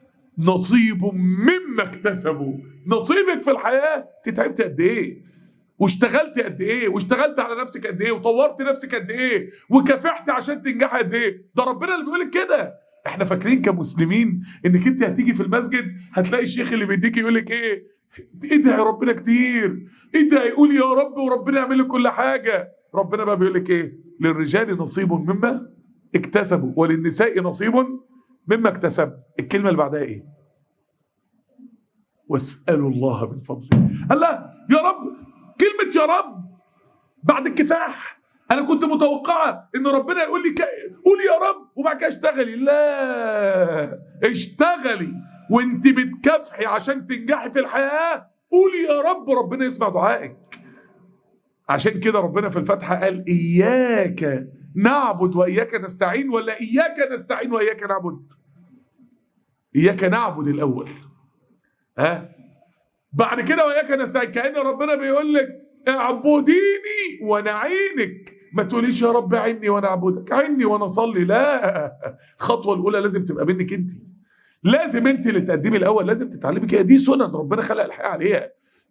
نصيب مما اكتسبوا نصيبك في الحياة انت تعبتي قد ايه واشتغلت قد ايه واشتغلت على نفسك قد ايه وطورت نفسك قد ايه وكافحت عشان تنجح قد ايه ده ربنا اللي بيقول لك كده احنا فاكرين كمسلمين انك انت هتيجي في المسجد هتلاقي الشيخ اللي بيديك يقول لك ايه ادعي ربنا كتير ادعي قول يا رب وربنا يعمل لك كل حاجه ربنا بقى بيقول لك ايه للرجال نصيب مما اكتسبوا وللنساء نصيب مما اكتسب الكلمه اللي بعدها ايه واسالوا الله من فضله الله يا رب كلمه يا رب بعد الكفاح انا كنت متوقعه ان ربنا يقول لي ك... قول يا رب وبعد كده اشتغلي لا اشتغلي وانت بتكافحي عشان تنجحي في الحياه قولي يا رب ربنا يسمع دعائك عشان كده ربنا في الفاتحه قال اياك نعبد واياك نستعين ولا اياك نستعين واياك نعبد اياك نعبد الاول ها بعد كده واياك نستعين كان ربنا بيقول لك اعبديني وانا عينك ما تقوليش يا رب عيني وانا اعبدك عيني وانا اصلي لا الخطوه الاولى لازم تبقى منك انت لازم انت اللي تقدمي الاول لازم تتعلمي كده دي سنن ربنا خلق الحياه عليها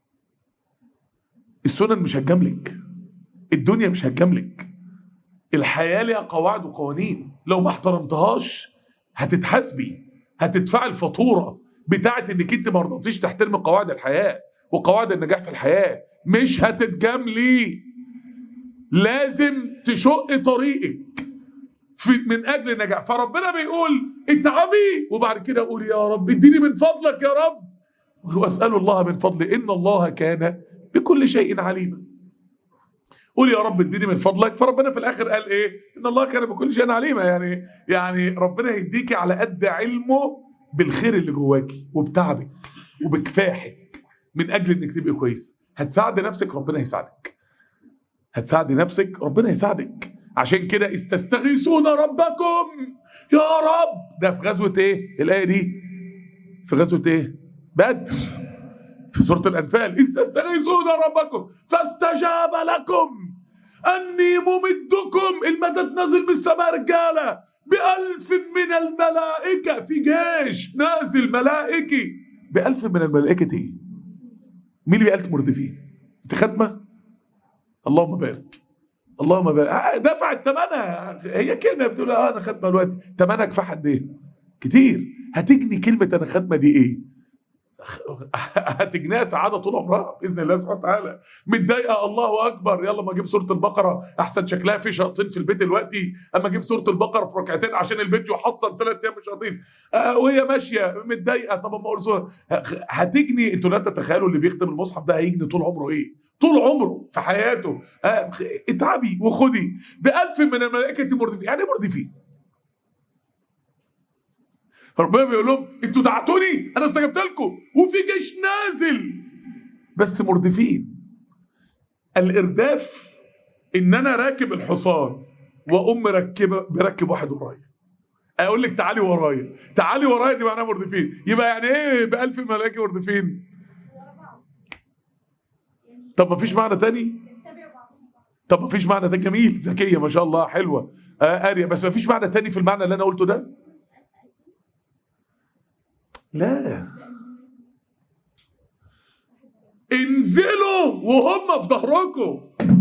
السنن مش هتجاملك الدنيا مش هتجاملك الحياه ليها قواعد وقوانين لو ما احترمتهاش هتتحاسبي هتدفعي الفاتوره بتاعت انك انت ما رضيتيش تحترمي قواعد الحياه وقواعد النجاح في الحياه مش هتتجاملي لازم تشق طريقك في من اجل النجاح فربنا بيقول اتعبي وبعد كده قول يا رب اديني من فضلك يا رب واسال الله من فضله ان الله كان بكل شيء عليما قول يا رب اديني من فضلك فربنا في الاخر قال ايه ان الله كان بكل شيء عليما يعني يعني ربنا يديكي على قد علمه بالخير اللي جواكي وبتعبك وبكفاحك من اجل انك تبقي كويس هتساعدي نفسك ربنا يساعدك هتساعدي نفسك ربنا يساعدك عشان كده استستغيثون ربكم يا رب ده في غزوه ايه الايه دي في غزوه ايه بدر في سوره الانفال استستغيثون ربكم فاستجاب لكم اني ممدكم المدد نازل من السماء رجاله بألف من الملائكة في جيش نازل ملائكي بألف من الملائكة ايه؟ مين اللي بألف مردفين؟ انت ختمة؟ اللهم بارك اللهم بارك آه، دفعت ثمنها هي كلمة بتقول اه انا ختمة دلوقتي ثمنها كفاح قد ايه؟ كتير هتجني كلمة انا ختمة دي ايه؟ هتجنيها سعاده طول عمرها باذن الله سبحانه وتعالى متضايقه الله اكبر يلا ما اجيب سوره البقره احسن شكلها في شياطين في البيت دلوقتي اما اجيب سوره البقره في ركعتين عشان البيت يحصن ثلاث ايام شياطين آه وهي ماشيه متضايقه طب ما اقول سوره هتجني انتوا لا تتخيلوا اللي بيختم المصحف ده هيجني طول عمره ايه طول عمره في حياته آه اتعبي وخدي بألف من الملائكة مردفين يعني إيه مردفين ربنا بيقول لهم انتوا دعتوني انا استجبت لكم وفي جيش نازل بس مردفين الارداف ان انا راكب الحصان واقوم مركب بركب واحد ورايا اقول لك تعالي ورايا تعالي ورايا دي معناها مردفين يبقى يعني ايه بألف ملائكه مردفين طب ما فيش معنى تاني طب ما فيش معنى تاني جميل ذكيه ما شاء الله حلوه آه قاريه بس ما فيش معنى تاني في المعنى اللي انا قلته ده لا انزلوا وهم في ظهركم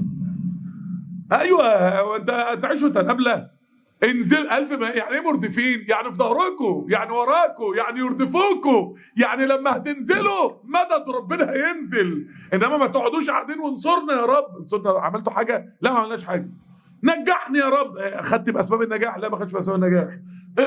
ايوه انت هتعيشوا تنابله انزل الف ما يعني ايه مردفين يعني في ظهركم يعني وراكم يعني يردفوكم يعني لما هتنزلوا مدد ربنا هينزل انما ما تقعدوش قاعدين وانصرنا يا رب انصرنا عملتوا حاجه لا ما عملناش حاجه نجحني يا رب خدت باسباب النجاح لا ما خدتش باسباب النجاح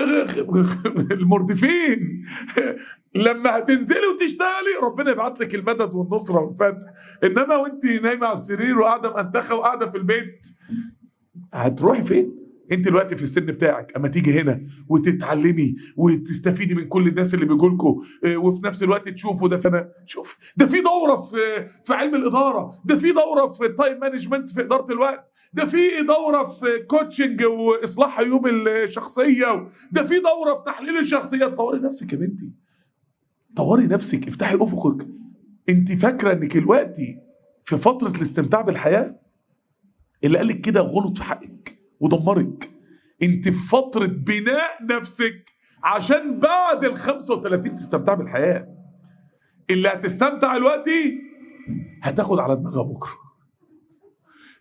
المردفين لما هتنزلي وتشتغلي ربنا يبعت لك المدد والنصره والفتح انما وانت نايمه على السرير وقاعده مأنتخه وقاعده في البيت هتروحي فين؟ انت دلوقتي في السن بتاعك اما تيجي هنا وتتعلمي وتستفيدي من كل الناس اللي بيجوا لكم وفي نفس الوقت تشوفوا ده فانا شوف ده في دوره في في علم الاداره ده في دوره في التايم مانجمنت في اداره الوقت ده في دوره في كوتشنج واصلاح عيوب الشخصيه ده في دوره في تحليل الشخصيات طوري نفسك يا بنتي طوري نفسك افتحي افقك انت فاكره انك دلوقتي في فتره الاستمتاع بالحياه اللي قالك كده غلط في حقك ودمرك انت في فتره بناء نفسك عشان بعد ال 35 تستمتع بالحياه اللي هتستمتع دلوقتي هتاخد على دماغها بكره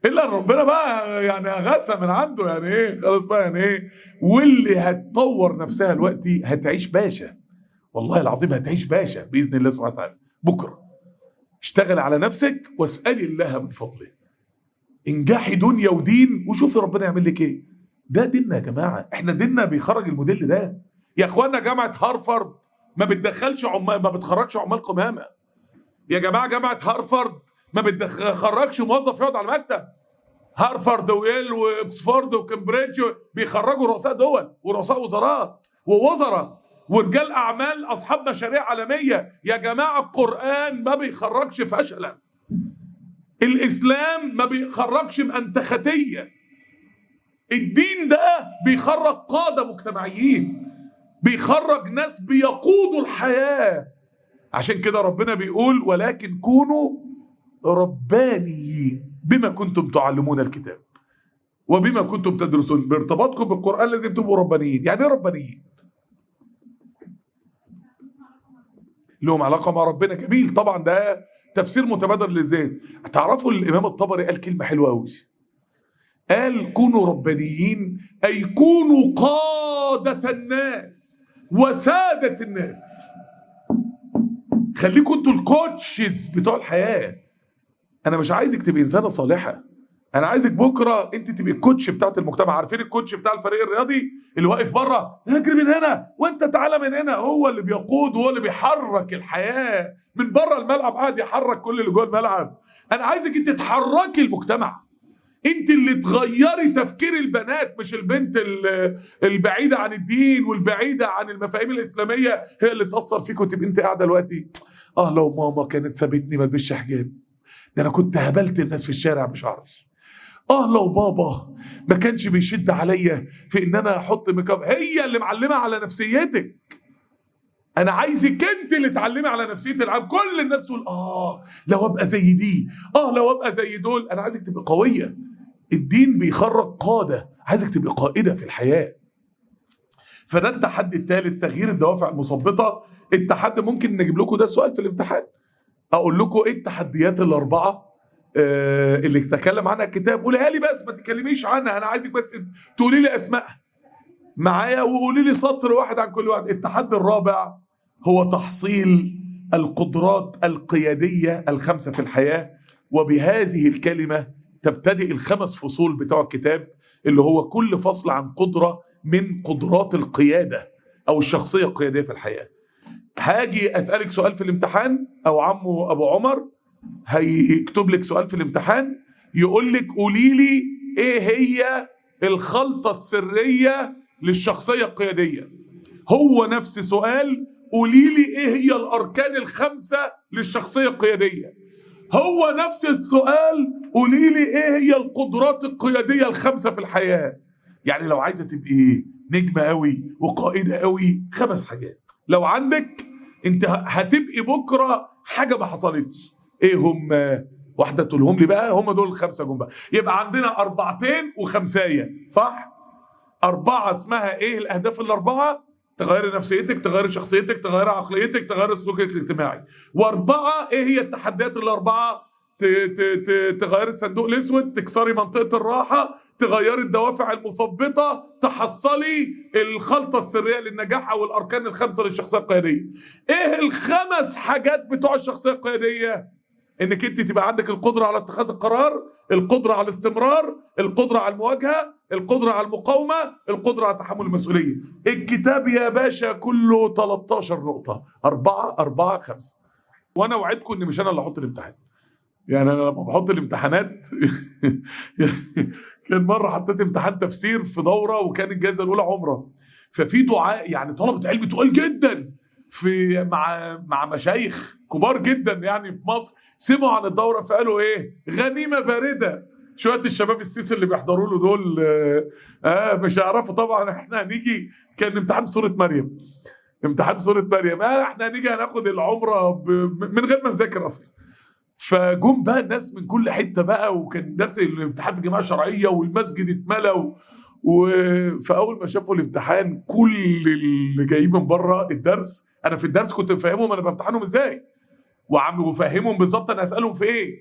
الا ان ربنا بقى يعني اغاثه من عنده يعني ايه خلاص بقى يعني ايه واللي هتطور نفسها دلوقتي هتعيش باشا والله العظيم هتعيش باشا باذن الله سبحانه وتعالى بكره اشتغل على نفسك واسالي الله من فضله انجحي دنيا ودين وشوفي ربنا يعمل لك ايه ده ديننا يا جماعه احنا ديننا بيخرج الموديل ده يا اخوانا جامعه هارفارد ما بتدخلش عمال ما بتخرجش عمال قمامه يا جماعه جامعه هارفارد ما بتخرجش موظف يقعد على المكتب هارفارد ويل واكسفورد وكامبريدج بيخرجوا رؤساء دول ورؤساء وزارات ووزراء ورجال اعمال اصحاب مشاريع عالميه يا جماعه القران ما بيخرجش فشلا الاسلام ما بيخرجش بانتختيه الدين ده بيخرج قاده مجتمعيين بيخرج ناس بيقودوا الحياه عشان كده ربنا بيقول ولكن كونوا ربانيين بما كنتم تعلمون الكتاب وبما كنتم تدرسون بارتباطكم بالقران لازم تبقوا ربانيين يعني ايه ربانيين لهم علاقه مع ربنا جميل طبعا ده تفسير متبادر للذهن تعرفوا الامام الطبري قال كلمه حلوه قوي قال كونوا ربانيين اي كونوا قاده الناس وساده الناس خليكم انتوا الكوتشز بتوع الحياه انا مش عايزك تبقي انسانه صالحه انا عايزك بكره انت تبقي الكوتش بتاعت المجتمع عارفين الكوتش بتاع الفريق الرياضي اللي واقف بره اجري من هنا وانت تعالى من هنا هو اللي بيقود وهو اللي بيحرك الحياه من بره الملعب قاعد يحرك كل اللي جوه الملعب انا عايزك انت تحركي المجتمع انت اللي تغيري تفكير البنات مش البنت البعيده عن الدين والبعيده عن المفاهيم الاسلاميه هي اللي تاثر فيك وتبقى انت قاعده دلوقتي اه لو ماما كانت سابتني ما البسش حجاب ده انا كنت هبلت الناس في الشارع بشعري اه لو بابا ما كانش بيشد عليا في ان انا احط ميك اب هي اللي معلمه على نفسيتك انا عايزك انت اللي تعلمي على نفسيه العالم كل الناس تقول اه لو ابقى زي دي اه لو ابقى زي دول انا عايزك تبقى قويه الدين بيخرج قاده عايزك تبقى قائده في الحياه فده التحدي الثالث تغيير الدوافع المثبطه التحدي ممكن نجيب لكم ده سؤال في الامتحان اقول لكم ايه التحديات الاربعه آه اللي تكلم عنها الكتاب قولها لي بس ما تتكلميش عنها انا عايزك بس تقولي لي اسمائها معايا وقولي لي سطر واحد عن كل واحد التحدي الرابع هو تحصيل القدرات القياديه الخمسه في الحياه وبهذه الكلمه تبتدئ الخمس فصول بتوع الكتاب اللي هو كل فصل عن قدره من قدرات القياده او الشخصيه القياديه في الحياه هاجي اسالك سؤال في الامتحان او عمو ابو عمر هيكتب لك سؤال في الامتحان يقول لك قولي لي ايه هي الخلطه السريه للشخصيه القياديه هو نفس سؤال قولي لي ايه هي الاركان الخمسه للشخصيه القياديه هو نفس السؤال قولي لي ايه هي القدرات القياديه الخمسه في الحياه يعني لو عايزه تبقي نجمه قوي وقائده قوي خمس حاجات لو عندك انت هتبقي بكره حاجه ما حصلتش ايه هم واحده تقولهم لي بقى هم دول الخمسه جم بقى يبقى عندنا اربعتين وخمسايه صح اربعه اسمها ايه الاهداف الاربعه تغيري نفسيتك تغيري شخصيتك تغيري عقليتك تغيري سلوكك الاجتماعي واربعه ايه هي التحديات الاربعه تغيري الصندوق الاسود تكسري منطقه الراحه تغيري الدوافع المثبطه تحصلي الخلطه السريه للنجاح او الاركان الخمسه للشخصيه القياديه ايه الخمس حاجات بتوع الشخصيه القياديه انك انت تبقى عندك القدره على اتخاذ القرار القدره على الاستمرار القدره على المواجهه القدره على المقاومه القدره على تحمل المسؤوليه الكتاب يا باشا كله 13 نقطه أربعة أربعة خمسة وانا وعدكم ان مش انا اللي احط الامتحان يعني انا لما بحط الامتحانات كان مره حطيت امتحان تفسير في دوره وكان الجائزه الاولى عمره ففي دعاء يعني طلبه علم تقال جدا في مع مع مشايخ كبار جدا يعني في مصر سمعوا عن الدوره فقالوا ايه غنيمه بارده شويه الشباب السيس اللي بيحضروا له دول آه مش هيعرفوا طبعا احنا هنيجي كان امتحان سوره مريم امتحان سوره مريم آه احنا هنيجي هناخد العمره من غير ما نذاكر اصلا فجم بقى الناس من كل حته بقى وكان درس الامتحان في الجماعه الشرعيه والمسجد اتملى و... و... فاول ما شافوا الامتحان كل اللي جايين من بره الدرس انا في الدرس كنت مفهمهم انا بامتحنهم ازاي وعم بفهمهم بالظبط انا اسالهم في ايه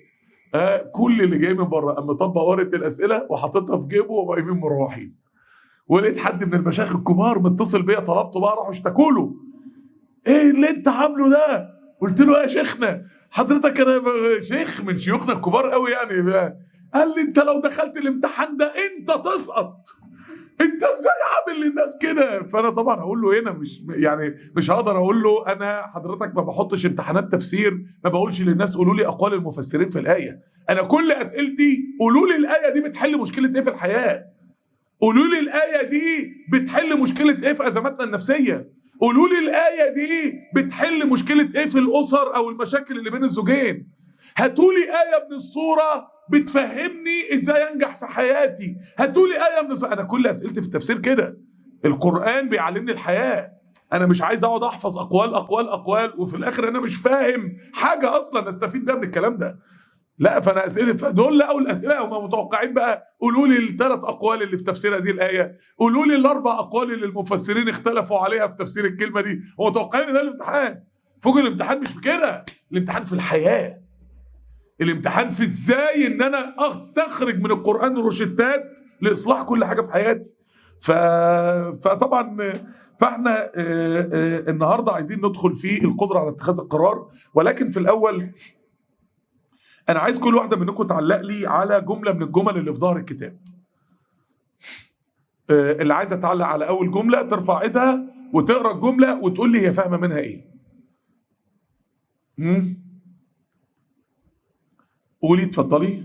آه كل اللي جاي من بره قام مطبق ورقه الاسئله وحاططها في جيبه وقايمين مروحين ولقيت حد من المشايخ الكبار متصل بيا طلبته بقى راحوا اشتكوا له ايه اللي انت عامله ده قلت له يا شيخنا حضرتك انا شيخ من شيوخنا الكبار قوي يعني بقى. قال لي انت لو دخلت الامتحان ده انت تسقط انت ازاي عامل للناس كده فانا طبعا هقول له هنا مش يعني مش هقدر اقول له انا حضرتك ما بحطش امتحانات تفسير ما بقولش للناس قولوا لي اقوال المفسرين في الايه انا كل اسئلتي قولوا لي الايه دي بتحل مشكله ايه في الحياه قولوا لي الايه دي بتحل مشكله ايه في ازماتنا النفسيه قولوا لي الايه دي بتحل مشكله ايه في الاسر او المشاكل اللي بين الزوجين هاتوا لي ايه من الصوره بتفهمني ازاي انجح في حياتي هاتوا لي ايه من الصورة. انا كل اسئلتي في التفسير كده القران بيعلمني الحياه انا مش عايز اقعد احفظ اقوال اقوال اقوال وفي الاخر انا مش فاهم حاجه اصلا استفيد بيها من الكلام ده لا فانا اسئله فدول لقوا الاسئله هم متوقعين بقى قولوا لي الثلاث اقوال اللي في تفسير هذه الايه قولوا لي الاربع اقوال اللي المفسرين اختلفوا عليها في تفسير الكلمه دي هم متوقعين ده الامتحان فوق الامتحان مش في كده الامتحان في الحياه الامتحان في ازاي ان انا استخرج من القران روشتات لاصلاح كل حاجه في حياتي ف... فطبعا فاحنا آه، آه، النهارده عايزين ندخل في القدره على اتخاذ القرار ولكن في الاول انا عايز كل واحده منكم تعلق لي على جمله من الجمل اللي في ظهر الكتاب آه، اللي عايزه تعلق على اول جمله ترفع ايدها وتقرا الجمله وتقول لي هي فاهمه منها ايه مم؟ قولي اتفضلي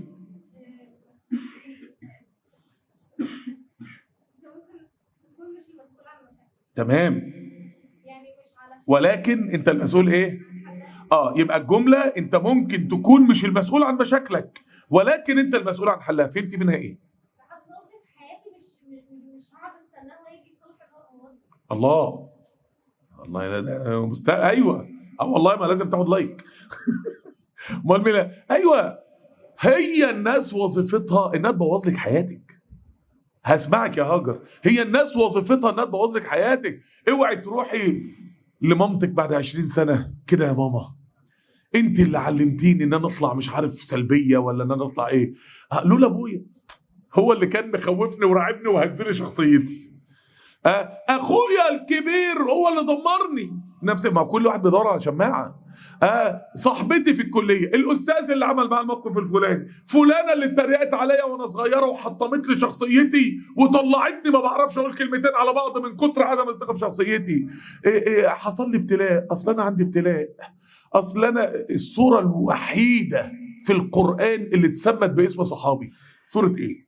تكون مش المسؤول عن المشاكل تمام يعني مش علشان ولكن انت المسؤول ايه اه يبقى الجمله انت ممكن تكون مش المسؤول عن مشاكلك ولكن انت المسؤول عن حلها فهمتي منها ايه حد موظف في حياتي مش م- مش هقعد استناه هو يجي يصلح الوضع موظف الله الله يا ده مست... ايوه اه والله ما لازم تاخد لايك امال مين ايوه هي الناس وظيفتها انها تبوظ لك حياتك هسمعك يا هاجر هي الناس وظيفتها انها تبوظ لك حياتك اوعي تروحي لمامتك بعد 20 سنه كده يا ماما انت اللي علمتيني ان انا اطلع مش عارف سلبيه ولا ان انا اطلع ايه قالوا لابويا هو اللي كان مخوفني وراعبني وهزلي شخصيتي آه، اخويا الكبير هو اللي دمرني نفس ما كل واحد بيدور على شماعه آه صاحبتي في الكليه الاستاذ اللي عمل معايا الموقف الفلاني فلانه اللي اتريقت عليا وانا صغيره وحطمت لي شخصيتي وطلعتني ما بعرفش اقول كلمتين على بعض من كتر عدم الثقه في شخصيتي إيه إيه حصل لي ابتلاء اصل انا عندي ابتلاء اصل انا الصوره الوحيده في القران اللي اتسمت باسم صحابي سوره ايه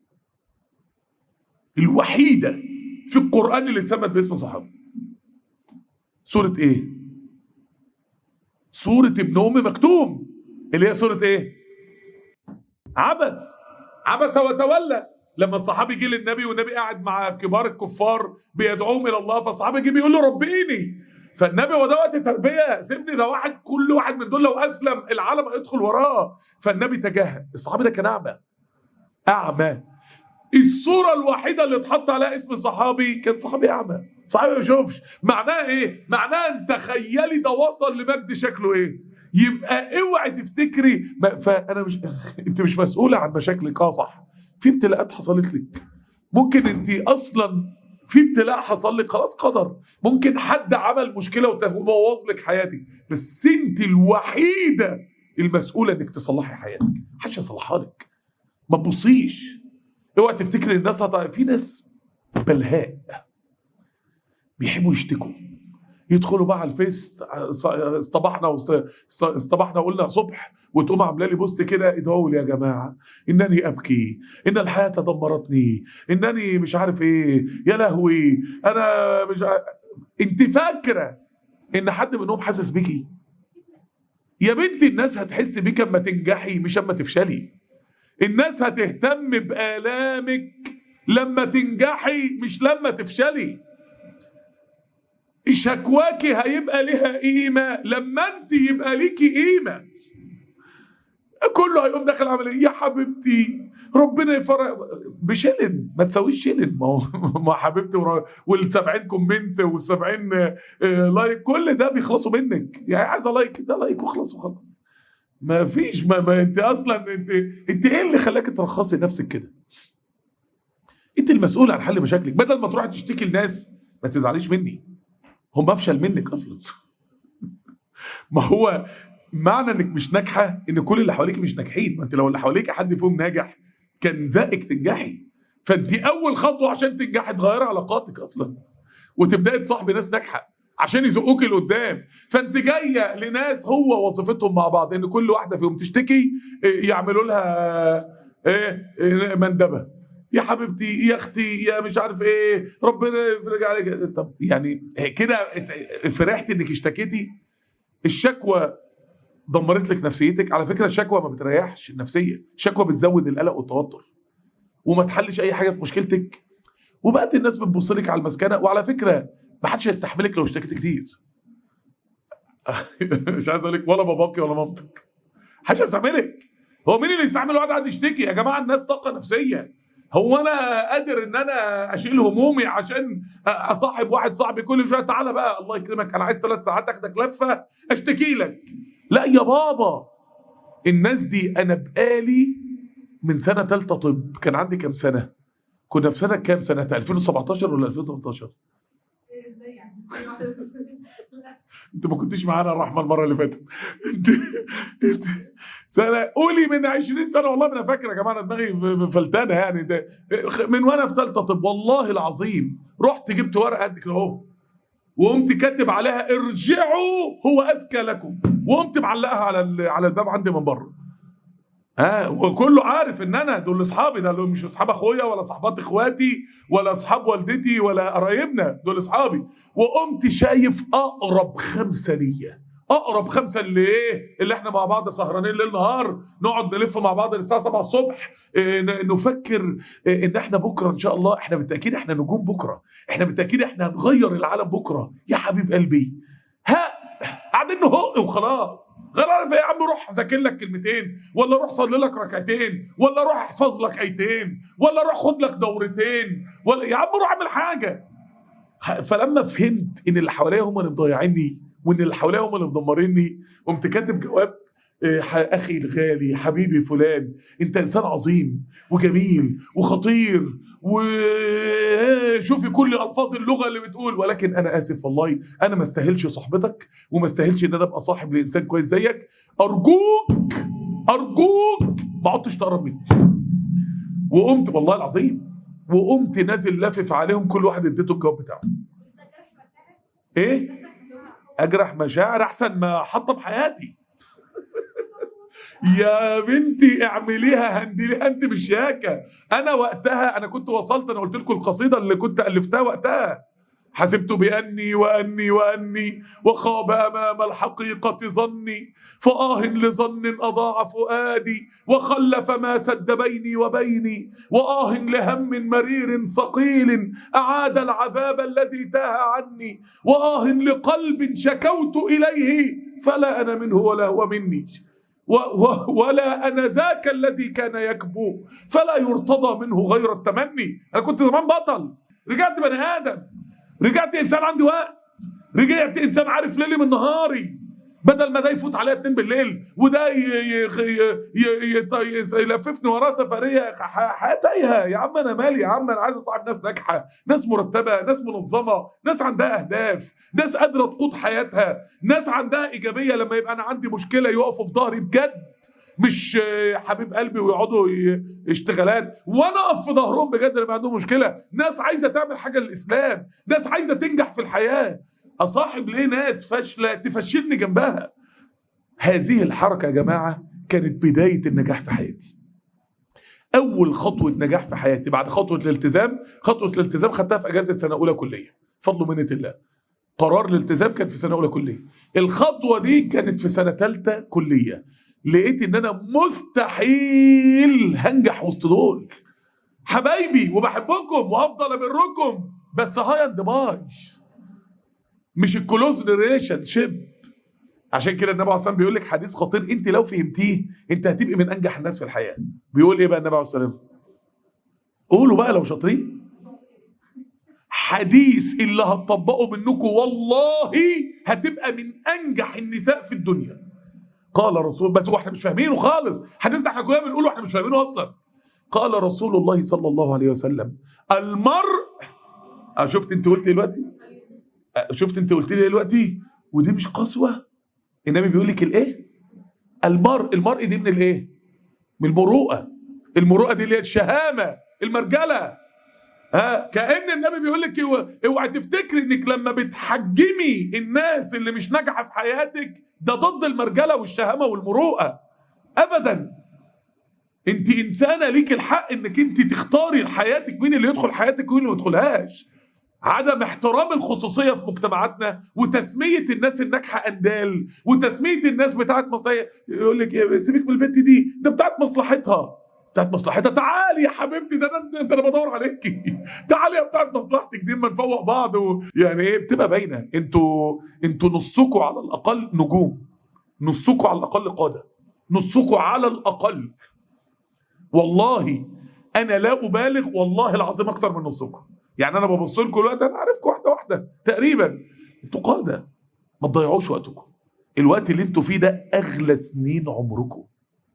الوحيده في القران اللي اتسمت باسم صحابي سوره ايه سوره ابن ام مكتوم اللي هي سوره ايه عبس عبس وتولى لما الصحابي جه للنبي والنبي قاعد مع كبار الكفار بيدعوهم الى الله فالصحابي جه بيقول له ربيني فالنبي هو ده وقت تربيه سيبني ده واحد كل واحد من دول لو اسلم العالم هيدخل وراه فالنبي تجاهل الصحابي ده كان اعمى اعمى الصوره الوحيده اللي اتحط عليها اسم صحابي كان صحابي اعمى صحابي ما بيشوفش معناها ايه معناها ان تخيلي ده وصل لمجد شكله ايه يبقى اوعي تفتكري ما فانا مش انت مش مسؤوله عن مشاكلك اه صح في ابتلاءات حصلت لك ممكن انت اصلا في ابتلاء حصل لك خلاص قدر ممكن حد عمل مشكله وبوظ لك حياتك بس انت الوحيده المسؤوله انك تصلحي حياتك محدش هيصلحها لك ما تبصيش اوعى تفتكري الناس هت... في ناس بلهاء بيحبوا يشتكوا يدخلوا بقى على الفيس اصطبحنا وص- اصطبحنا وقلنا صبح وتقوم عامله لي بوست كده ادعوا لي يا جماعه انني ابكي ان الحياه دمرتني انني مش عارف ايه يا لهوي انا مش عارف. انت فاكره ان حد منهم حاسس بيكي يا بنتي الناس هتحس بيك اما تنجحي مش اما تفشلي الناس هتهتم بآلامك لما تنجحي مش لما تفشلي شكواكي هيبقى لها قيمة لما انت يبقى ليكي قيمة كله هيقوم داخل عامل ايه يا حبيبتي ربنا يفرق بشيلن ما تسويش شيلن ما هو ما هو حبيبتي ورا- وال70 كومنت وال70 لايك كل ده بيخلصوا منك يعني عايزه لايك ده لايك وخلاص وخلاص ما فيش ما, ما انت اصلا انت انت ايه اللي خلاك ترخصي نفسك كده انت المسؤول عن حل مشاكلك بدل ما تروحي تشتكي لناس ما تزعليش مني هم افشل منك اصلا ما هو معنى انك مش ناجحه ان كل اللي حواليك مش ناجحين ما انت لو اللي حواليك حد فيهم ناجح كان زقك تنجحي فانت اول خطوه عشان تنجحي تغيري علاقاتك اصلا وتبداي تصاحبي ناس ناجحه عشان يزقوك لقدام فانت جايه لناس هو وظيفتهم مع بعض ان كل واحده فيهم تشتكي إيه، يعملوا لها ايه إيه، مندبه يا حبيبتي يا اختي يا مش عارف ايه ربنا يفرج عليك طب يعني كده ات- فرحت انك اشتكيتي الشكوى دمرت لك نفسيتك على فكره الشكوى ما بتريحش النفسيه الشكوى بتزود القلق والتوتر وما تحلش اي حاجه في مشكلتك وبقت الناس بتبص لك على المسكنه وعلى فكره ما حدش هيستحملك لو اشتكيت كتير مش عايز اقول لك ولا باباكي ولا مامتك محدش هيستحملك هو مين اللي يستحمل واحد قاعد يشتكي يا جماعه الناس طاقه نفسيه هو انا قادر ان انا اشيل همومي عشان اصاحب واحد صاحبي كل شويه تعالى بقى الله يكرمك انا عايز ثلاث ساعات اخدك لفه اشتكي لك لا يا بابا الناس دي انا بقالي من سنه ثالثه طب كان عندي كام سنه كنا في سنه كام سنه 2017 ولا 2018 ازاي يعني؟ انت ما كنتش معانا يا رحمه المره اللي فاتت انت انت سنه قولي من 20 سنه والله ما انا فاكر يا جماعه أنا دماغي م- فلتانه يعني ده من وانا في ثالثه طب والله العظيم رحت جبت ورقه قد كده اهو وقمت كاتب عليها ارجعوا هو اذكى لكم وقمت معلقها على ال- على الباب عندي من بره ها وكله عارف ان انا دول اصحابي ده دول مش اصحاب اخويا ولا صحبات اخواتي ولا اصحاب والدتي ولا قرايبنا دول اصحابي وقمت شايف اقرب خمسه ليا اقرب خمسه اللي ايه اللي احنا مع بعض سهرانين ليل نهار نقعد نلف مع بعض للساعه 7 الصبح إيه، ن- نفكر إيه، ان احنا بكره ان شاء الله احنا بالتاكيد احنا نجوم بكره احنا بالتاكيد احنا هنغير العالم بكره يا حبيب قلبي ها قاعدين نهق وخلاص غير عارف ايه يا عم روح ذاكر لك كلمتين ولا روح صلي لك ركعتين ولا روح احفظ لك ايتين ولا روح خد لك دورتين ولا يا عم روح اعمل حاجه ه- فلما فهمت ان اللي حواليا هم اللي مضيعيني وان اللي حواليا هم اللي مدمريني قمت كاتب جواب إيه، ح- اخي الغالي حبيبي فلان انت انسان عظيم وجميل وخطير وشوفي كل الفاظ اللغه اللي بتقول ولكن انا اسف والله انا ما استاهلش صحبتك وما استاهلش ان انا ابقى صاحب لانسان كويس زيك ارجوك ارجوك ما عدتش تقرب مني وقمت والله العظيم وقمت نازل لافف عليهم كل واحد اديته الجواب بتاعه ايه اجرح مشاعر احسن ما حطم حياتي يا بنتي اعمليها هندليها انت بالشياكه انا وقتها انا كنت وصلت انا قلت لكم القصيده اللي كنت الفتها وقتها حسبت باني واني واني وخاب امام الحقيقه ظني فاه لظن اضاع فؤادي وخلف ما سد بيني وبيني واه لهم مرير ثقيل اعاد العذاب الذي تاه عني واه لقلب شكوت اليه فلا انا منه ولا هو مني و و ولا انا ذاك الذي كان يكبو فلا يرتضى منه غير التمني انا كنت زمان بطل رجعت بني ادم رجعت انسان عندي وقت رجعت انسان عارف ليلي من نهاري بدل ما ده يفوت عليا اتنين بالليل وده ي- ي- ي- ي- ي- يلففني وراه سفريه ح- حياه تايهه يا عم انا مالي يا عم انا عايز اصاحب ناس ناجحه ناس مرتبه ناس منظمه ناس عندها اهداف ناس قادره تقود حياتها ناس عندها ايجابيه لما يبقى انا عندي مشكله يقفوا في ظهري بجد مش آه، حبيب قلبي ويقعدوا ي- اشتغالات وانا اقف في ظهرهم بجد لما عندهم مشكله ناس عايزه تعمل حاجه للاسلام ناس عايزه تنجح في الحياه اصاحب ليه ناس فاشله تفشلني جنبها هذه الحركه يا جماعه كانت بدايه النجاح في حياتي اول خطوه نجاح في حياتي بعد خطوه الالتزام خطوه الالتزام خدتها في اجازه سنه اولى كليه فضل منه الله قرار الالتزام كان في سنه اولى كليه الخطوه دي كانت في سنه ثالثه كليه لقيت ان انا مستحيل هنجح وسط دول حبايبي وبحبكم وهفضل ابركم بس هاي اند باي مش الكلوز ريليشن شيب عشان كده النبي عليه الصلاه والسلام بيقول لك حديث خطير انت لو فهمتيه انت هتبقي من انجح الناس في الحياه بيقول ايه بقى النبي عليه الصلاه والسلام قولوا بقى لو شاطرين حديث اللي هتطبقه منكم والله هتبقى من انجح النساء في الدنيا قال رسول بس هو احنا مش فاهمينه خالص حديث ده احنا كلنا بنقوله احنا مش فاهمينه اصلا قال رسول الله صلى الله عليه وسلم المرء اه شفت انت قلت إيه دلوقتي آه، شفت انت قلت لي إيه دلوقتي ودي مش قسوه النبي بيقول لك الايه المرء المرء دي من الايه من المروءه المروءه دي اللي هي الشهامه المرجله ها كان النبي بيقول لك اوعى- اوعى تفتكري انك لما بتحجمي الناس اللي مش ناجحه في حياتك ده ضد المرجله والشهامه والمروءه ابدا انت انسانه ليك الحق انك انت تختاري لحياتك مين اللي يدخل حياتك ومين اللي ما يدخلهاش عدم احترام الخصوصيه في مجتمعاتنا وتسميه الناس الناجحه اندال وتسميه الناس بتاعت مصلحه يقول لك إيه، سيبك من البنت دي ده بتاعت مصلحتها بتاعت مصلحتها تعالي يا حبيبتي ده انا ده انا بدور عليكي تعالي يا بتاعت مصلحتك دي اما نفوق بعض و... يعني ايه بتبقى باينه انتوا انتوا نصكم على الاقل نجوم نصكم على الاقل قاده نصكم على الاقل والله انا لا ابالغ والله العظيم اكتر من نصكم يعني انا ببص لكم دلوقتي انا عارفكم واحده واحده تقريبا انتوا قاده ما تضيعوش وقتكم الوقت اللي انتوا فيه ده اغلى سنين عمركم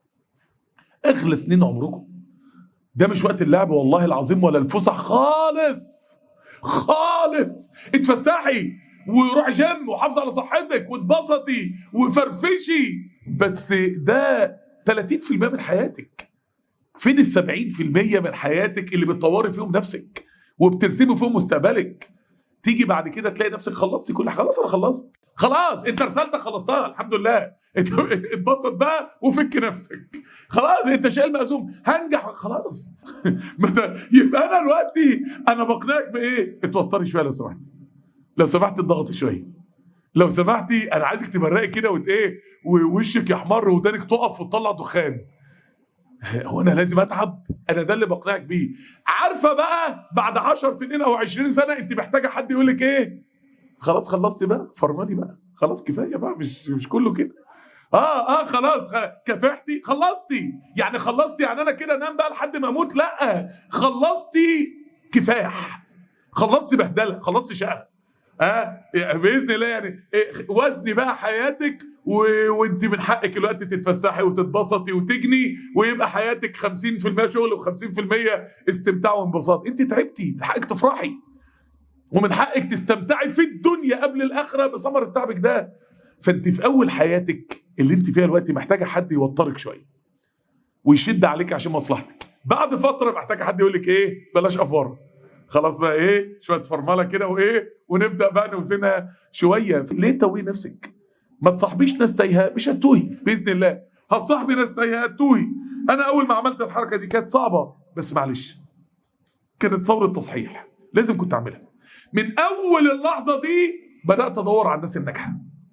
اغلى سنين عمركم ده مش وقت اللعب والله العظيم ولا الفسح خالص خالص اتفسحي وروحي جيم وحافظي على صحتك واتبسطي وفرفشي بس ده 30% من حياتك فين ال 70% من حياتك اللي بتطوري فيهم نفسك وبترسمي فيهم مستقبلك تيجي بعد كده تلاقي نفسك خلصتي كل حاجه خلاص انا خلصت خلاص انت رسالتك خلصتها الحمد لله انت اتبسط بقى وفك نفسك خلاص انت شايل مأزوم هنجح خلاص متى- يبقى انا دلوقتي انا بقنعك بايه اتوتري شويه لو سمحتي لو سمحتي اضغطي شويه لو سمحتي انا عايزك تبرقي كده وت ايه ووشك يحمر ودانك تقف وتطلع دخان هو انا لازم اتعب انا ده اللي بقنعك بيه عارفه بقى بعد 10 سنين او 20 سنه انت محتاجه حد يقول لك ايه خلاص خلصتي بقى فرماني بقى خلاص كفايه بقى مش مش كله كده اه اه خلاص خ- كفحتي خلصتي يعني خلصتي يعني انا كده انام بقى لحد ما اموت لا خلصتي كفاح خلصتي بهدله خلصتي شقه اه باذن الله يعني إيه، وزني بقى حياتك و... وانت من حقك الوقت تتفسحي وتتبسطي وتجني ويبقى حياتك 50% شغل و50% استمتاع وانبساط انت تعبتي من حقك تفرحي ومن حقك تستمتعي في الدنيا قبل الاخره بثمره تعبك ده فانت في اول حياتك اللي انت فيها دلوقتي محتاجه حد يوترك شويه ويشد عليك عشان مصلحتك بعد فتره محتاجه حد يقول لك ايه بلاش افوره خلاص بقى ايه شويه فرمله كده وايه ونبدا بقى نوزنها شويه ليه تسوي نفسك ما تصاحبيش ناس تايهه مش هتوهي باذن الله هتصاحبي ناس تايهه هتوهي انا اول ما عملت الحركه دي كانت صعبه بس معلش كانت ثوره تصحيح لازم كنت اعملها من اول اللحظه دي بدات ادور على الناس الناجحه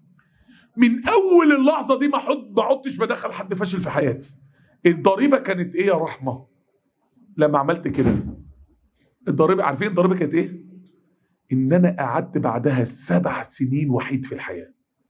من اول اللحظه دي ما حط ما عدتش بدخل حد فاشل في حياتي الضريبه كانت ايه يا رحمه لما عملت كده الضريبه عارفين الضريبه كانت ايه ان انا قعدت بعدها سبع سنين وحيد في الحياه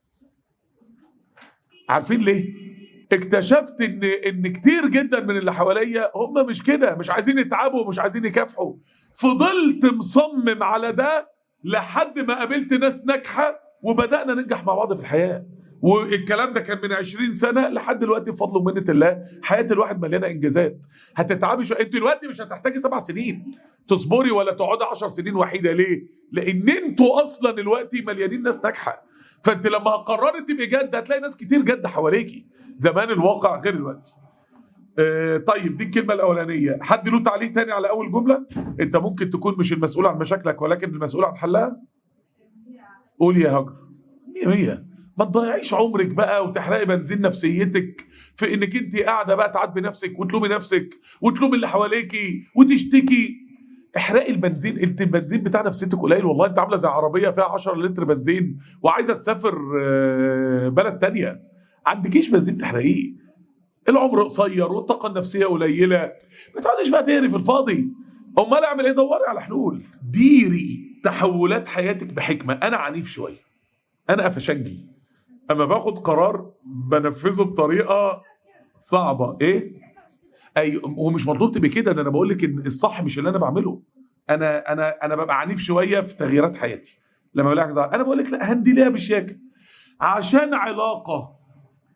عارفين ليه اكتشفت ان ان كتير جدا من اللي حواليا هم مش كده مش عايزين يتعبوا ومش عايزين يكافحوا فضلت مصمم على ده لحد ما قابلت ناس ناجحه وبدانا ننجح مع بعض في الحياه والكلام ده كان من 20 سنه لحد دلوقتي بفضل ومنه الله حياه الواحد مليانه انجازات هتتعبي شويه انت دلوقتي مش هتحتاجي سبع سنين تصبري ولا تقعدي 10 سنين وحيده ليه؟ لان انتوا اصلا دلوقتي مليانين ناس ناجحه فانت لما قررت تبقي جد هتلاقي ناس كتير جد حواليكي زمان الواقع غير الوقت آه طيب دي الكلمة الأولانية حد له تعليق تاني على أول جملة أنت ممكن تكون مش المسؤول عن مشاكلك ولكن المسؤول عن حلها قول يا هاجر مية مية ما تضيعيش عمرك بقى وتحرقي بنزين نفسيتك في انك انت قاعده بقى تعاتبي نفسك وتلومي نفسك وتلومي اللي حواليكي وتشتكي احرقي البنزين انت البنزين بتاع نفسيتك قليل والله انت عامله زي عربيه فيها 10 لتر بنزين وعايزه تسافر آه، بلد تانية عندكيش بنزين تحرقيه العمر قصير والطاقه النفسيه قليله ما تقعديش بقى تهري في الفاضي امال اعمل ايه دوري على حلول ديري تحولات حياتك بحكمه انا عنيف شويه انا قفشنجي اما باخد قرار بنفذه بطريقه صعبه ايه اي ومش مطلوب تبقى كده ده انا بقول لك ان الصح مش اللي انا بعمله انا انا انا ببقى عنيف شويه في تغييرات حياتي لما بلاقي انا بقول لك لا هندي ليها بالشكل عشان علاقه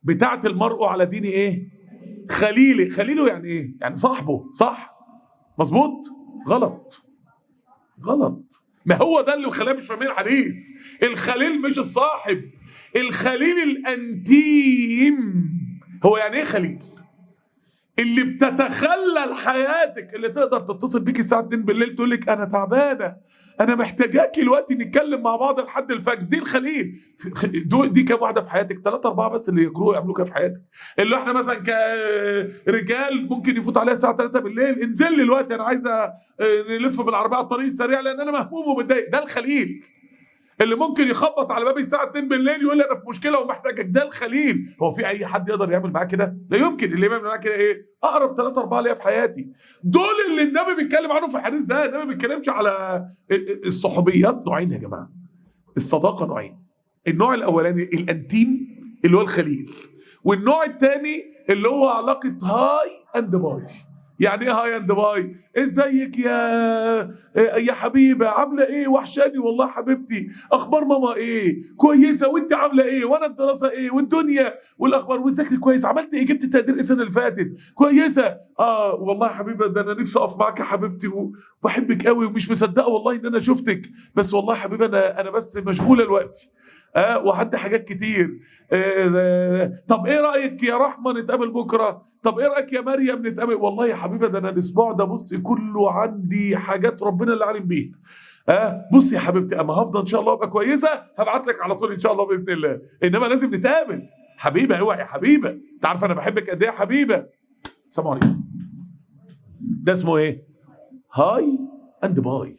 بتاعه المرء على دين ايه خليله خليله يعني ايه يعني صاحبه صح مظبوط غلط غلط ما هو ده اللي خلاه مش فاهمين الحديث الخليل مش الصاحب الخليل الانتيم هو يعني ايه خليل اللي بتتخلل حياتك اللي تقدر تتصل بيك الساعه 2 بالليل تقول لك انا تعبانه انا محتاجاكي دلوقتي نتكلم مع بعض لحد الفجر دي الخليل دو- دي كام واحده في حياتك ثلاثة أربعة بس اللي يجروا يعملوا كده في حياتك اللي احنا مثلا كرجال ممكن يفوت عليها الساعه 3 بالليل انزل لي دلوقتي انا عايزه آه، نلف بالعربيه على الطريق السريع لان انا مهموم ومتضايق ده الخليل اللي ممكن يخبط على بابي الساعه 2 بالليل يقول لي انا في مشكله ومحتاجك ده الخليل هو في اي حد يقدر يعمل معاه كده لا يمكن اللي يعمل معاه كده ايه اقرب ثلاثة أربعة ليا في حياتي دول اللي النبي بيتكلم عنهم في الحديث ده النبي ما بيتكلمش على الصحوبيات نوعين يا جماعه الصداقه نوعين النوع الاولاني الانتيم اللي هو الخليل والنوع الثاني اللي هو علاقه هاي اند باي يعني ايه هاي اند باي ازيك يا يا حبيبه عامله ايه وحشاني والله حبيبتي اخبار ماما ايه كويسه وانت عامله ايه وانا الدراسه ايه والدنيا والاخبار وتذاكري كويس عملت ايه جبت تقدير إيه السنه اللي فاتت كويسه اه والله يا حبيبه ده انا نفسي اقف معاك يا حبيبتي وبحبك قوي ومش مصدقه والله ان انا شفتك بس والله يا حبيبه انا انا بس مشغوله دلوقتي اه وعندي حاجات كتير آه آه، طب ايه رايك يا رحمه نتقابل بكره طب ايه رايك يا مريم نتقابل والله يا حبيبه ده انا الاسبوع ده بصي كله عندي حاجات ربنا اللي عالم بيها اه بصي يا حبيبتي اما هفضل ان شاء الله ابقى كويسه هبعت لك على طول ان شاء الله باذن الله انما لازم نتقابل حبيبه اوعي يا حبيبه انت عارفه انا بحبك قد ايه يا حبيبه السلام عليكم ده اسمه ايه هاي اند باي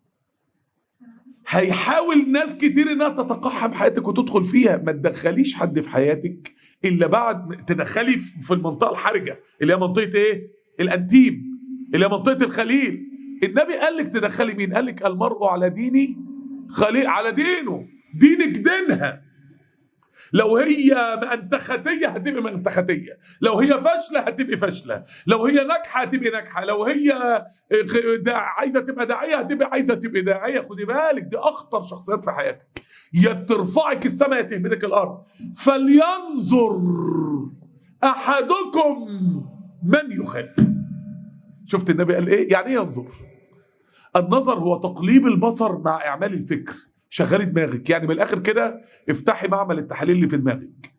هيحاول ناس كتير انها تتقحم حياتك وتدخل فيها ما تدخليش حد في حياتك الا بعد تدخلي في المنطقه الحرجه اللي هي منطقه ايه الانتيم اللي هي منطقه الخليل النبي قال لك تدخلي مين قال لك المرء على ديني خليل على دينه دينك دينها لو هي منتختية هتبقى منتختية لو هي فاشلة هتبقى فاشلة لو هي ناجحة هتبقى ناجحة لو هي غ- دا- عايزة تبقى داعية هتبقى عايزة تبقى داعية خدي بالك دي أخطر شخصيات في حياتك يا ترفعك السماء يا تهبدك الأرض فلينظر أحدكم من يخالف شفت النبي قال إيه يعني إيه ينظر النظر هو تقليب البصر مع إعمال الفكر شغلي دماغك يعني من الآخر كده افتحي معمل التحاليل اللي في دماغك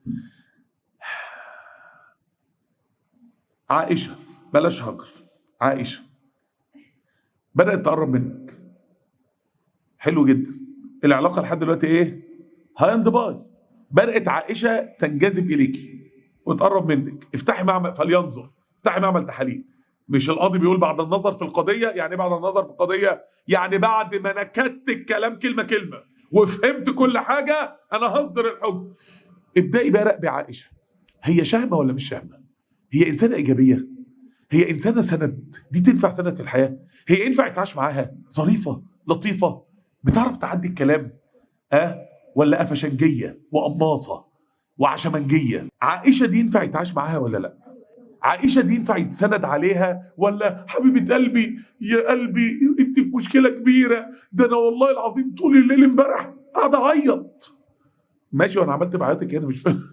عائشة بلاش هجر عائشة بدأت تقرب منك حلو جدا العلاقة لحد دلوقتي ايه هاي اند باي بدأت عائشة تنجذب إليكي وتقرب منك افتحي معمل فلينظر افتحي معمل تحاليل مش القاضي بيقول بعد النظر في القضية يعني إيه بعد النظر في القضية يعني بعد ما نكدت الكلام كلمة كلمة وفهمت كل حاجة أنا هصدر الحكم ابدأي بقى راقبي عائشة هي شهمة ولا مش شهمة هي إنسانة إيجابية هي إنسانة سند دي تنفع سند في الحياة هي ينفع يتعاش معاها ظريفة لطيفة بتعرف تعدي الكلام أه ولا قفشنجية وقماصة وعشمنجية عائشة دي ينفع يتعاش معاها ولا لا عائشة دي ينفع يتسند عليها ولا حبيبة قلبي يا قلبي انت في مشكلة كبيرة ده انا والله العظيم طول الليل امبارح قاعد اعيط ماشي وانا عملت بعيطك انا مش فاهم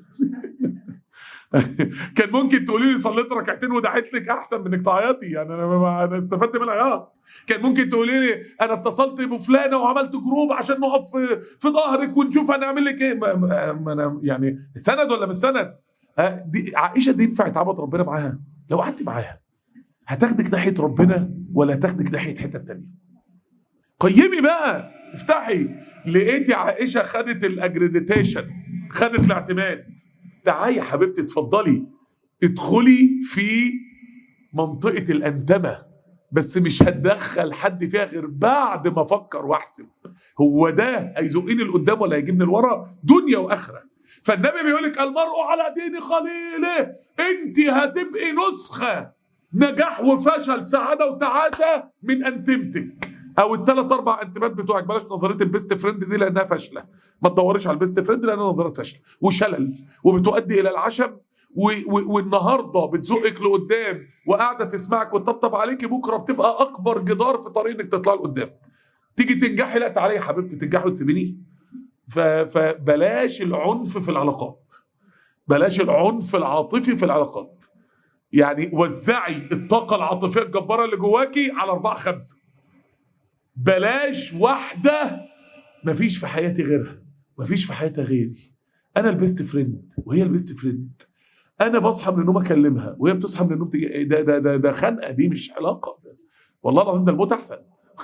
كان ممكن تقولي لي صليت ركعتين ودعيت لك احسن من انك تعيطي يعني انا ما انا استفدت من العياط كان ممكن تقولي لي انا اتصلت بفلانه وعملت جروب عشان نقف في, في ظهرك ونشوف هنعمل لك ايه ما, ما ما انا يعني سند ولا مش سند ها، دي عائشه دي ينفع يتعبد ربنا معاها لو قعدت معاها هتاخدك ناحيه ربنا ولا هتاخدك ناحيه حته تانية قيمي بقى افتحي لقيتي عائشه خدت الاجريديتيشن خدت الاعتماد تعالي يا حبيبتي اتفضلي ادخلي في منطقه الانتمه بس مش هتدخل حد فيها غير بعد ما افكر واحسب هو ده هيزقني لقدام ولا هيجيبني لورا دنيا واخره فالنبي بيقول لك المرء على دين خليله انت هتبقي نسخه نجاح وفشل سعاده وتعاسه من انتمتك او الثلاث اربع انتمات بتوعك بلاش نظريه البيست فريند دي لانها فاشله ما تدوريش على البيست فريند لانها نظريه فاشله وشلل وبتؤدي الى العشم و- و- والنهارده بتزقك لقدام وقاعده تسمعك وتطبطب عليكي بكره بتبقى اكبر جدار في طريق انك تطلع لقدام تيجي تنجحي لا تعالي يا حبيبتي تنجحي وتسيبيني ف- فبلاش العنف في العلاقات بلاش العنف العاطفي في العلاقات يعني وزعي الطاقة العاطفية الجبارة اللي جواكي على أربعة خمسة بلاش واحدة مفيش في حياتي غيرها مفيش في حياتها غيري أنا البيست فريند وهي البيست فريند أنا بصحى من النوم أكلمها وهي بتصحى من النوم تيجي ده ده ده, ده خنقة دي مش علاقة والله العظيم ده الموت أحسن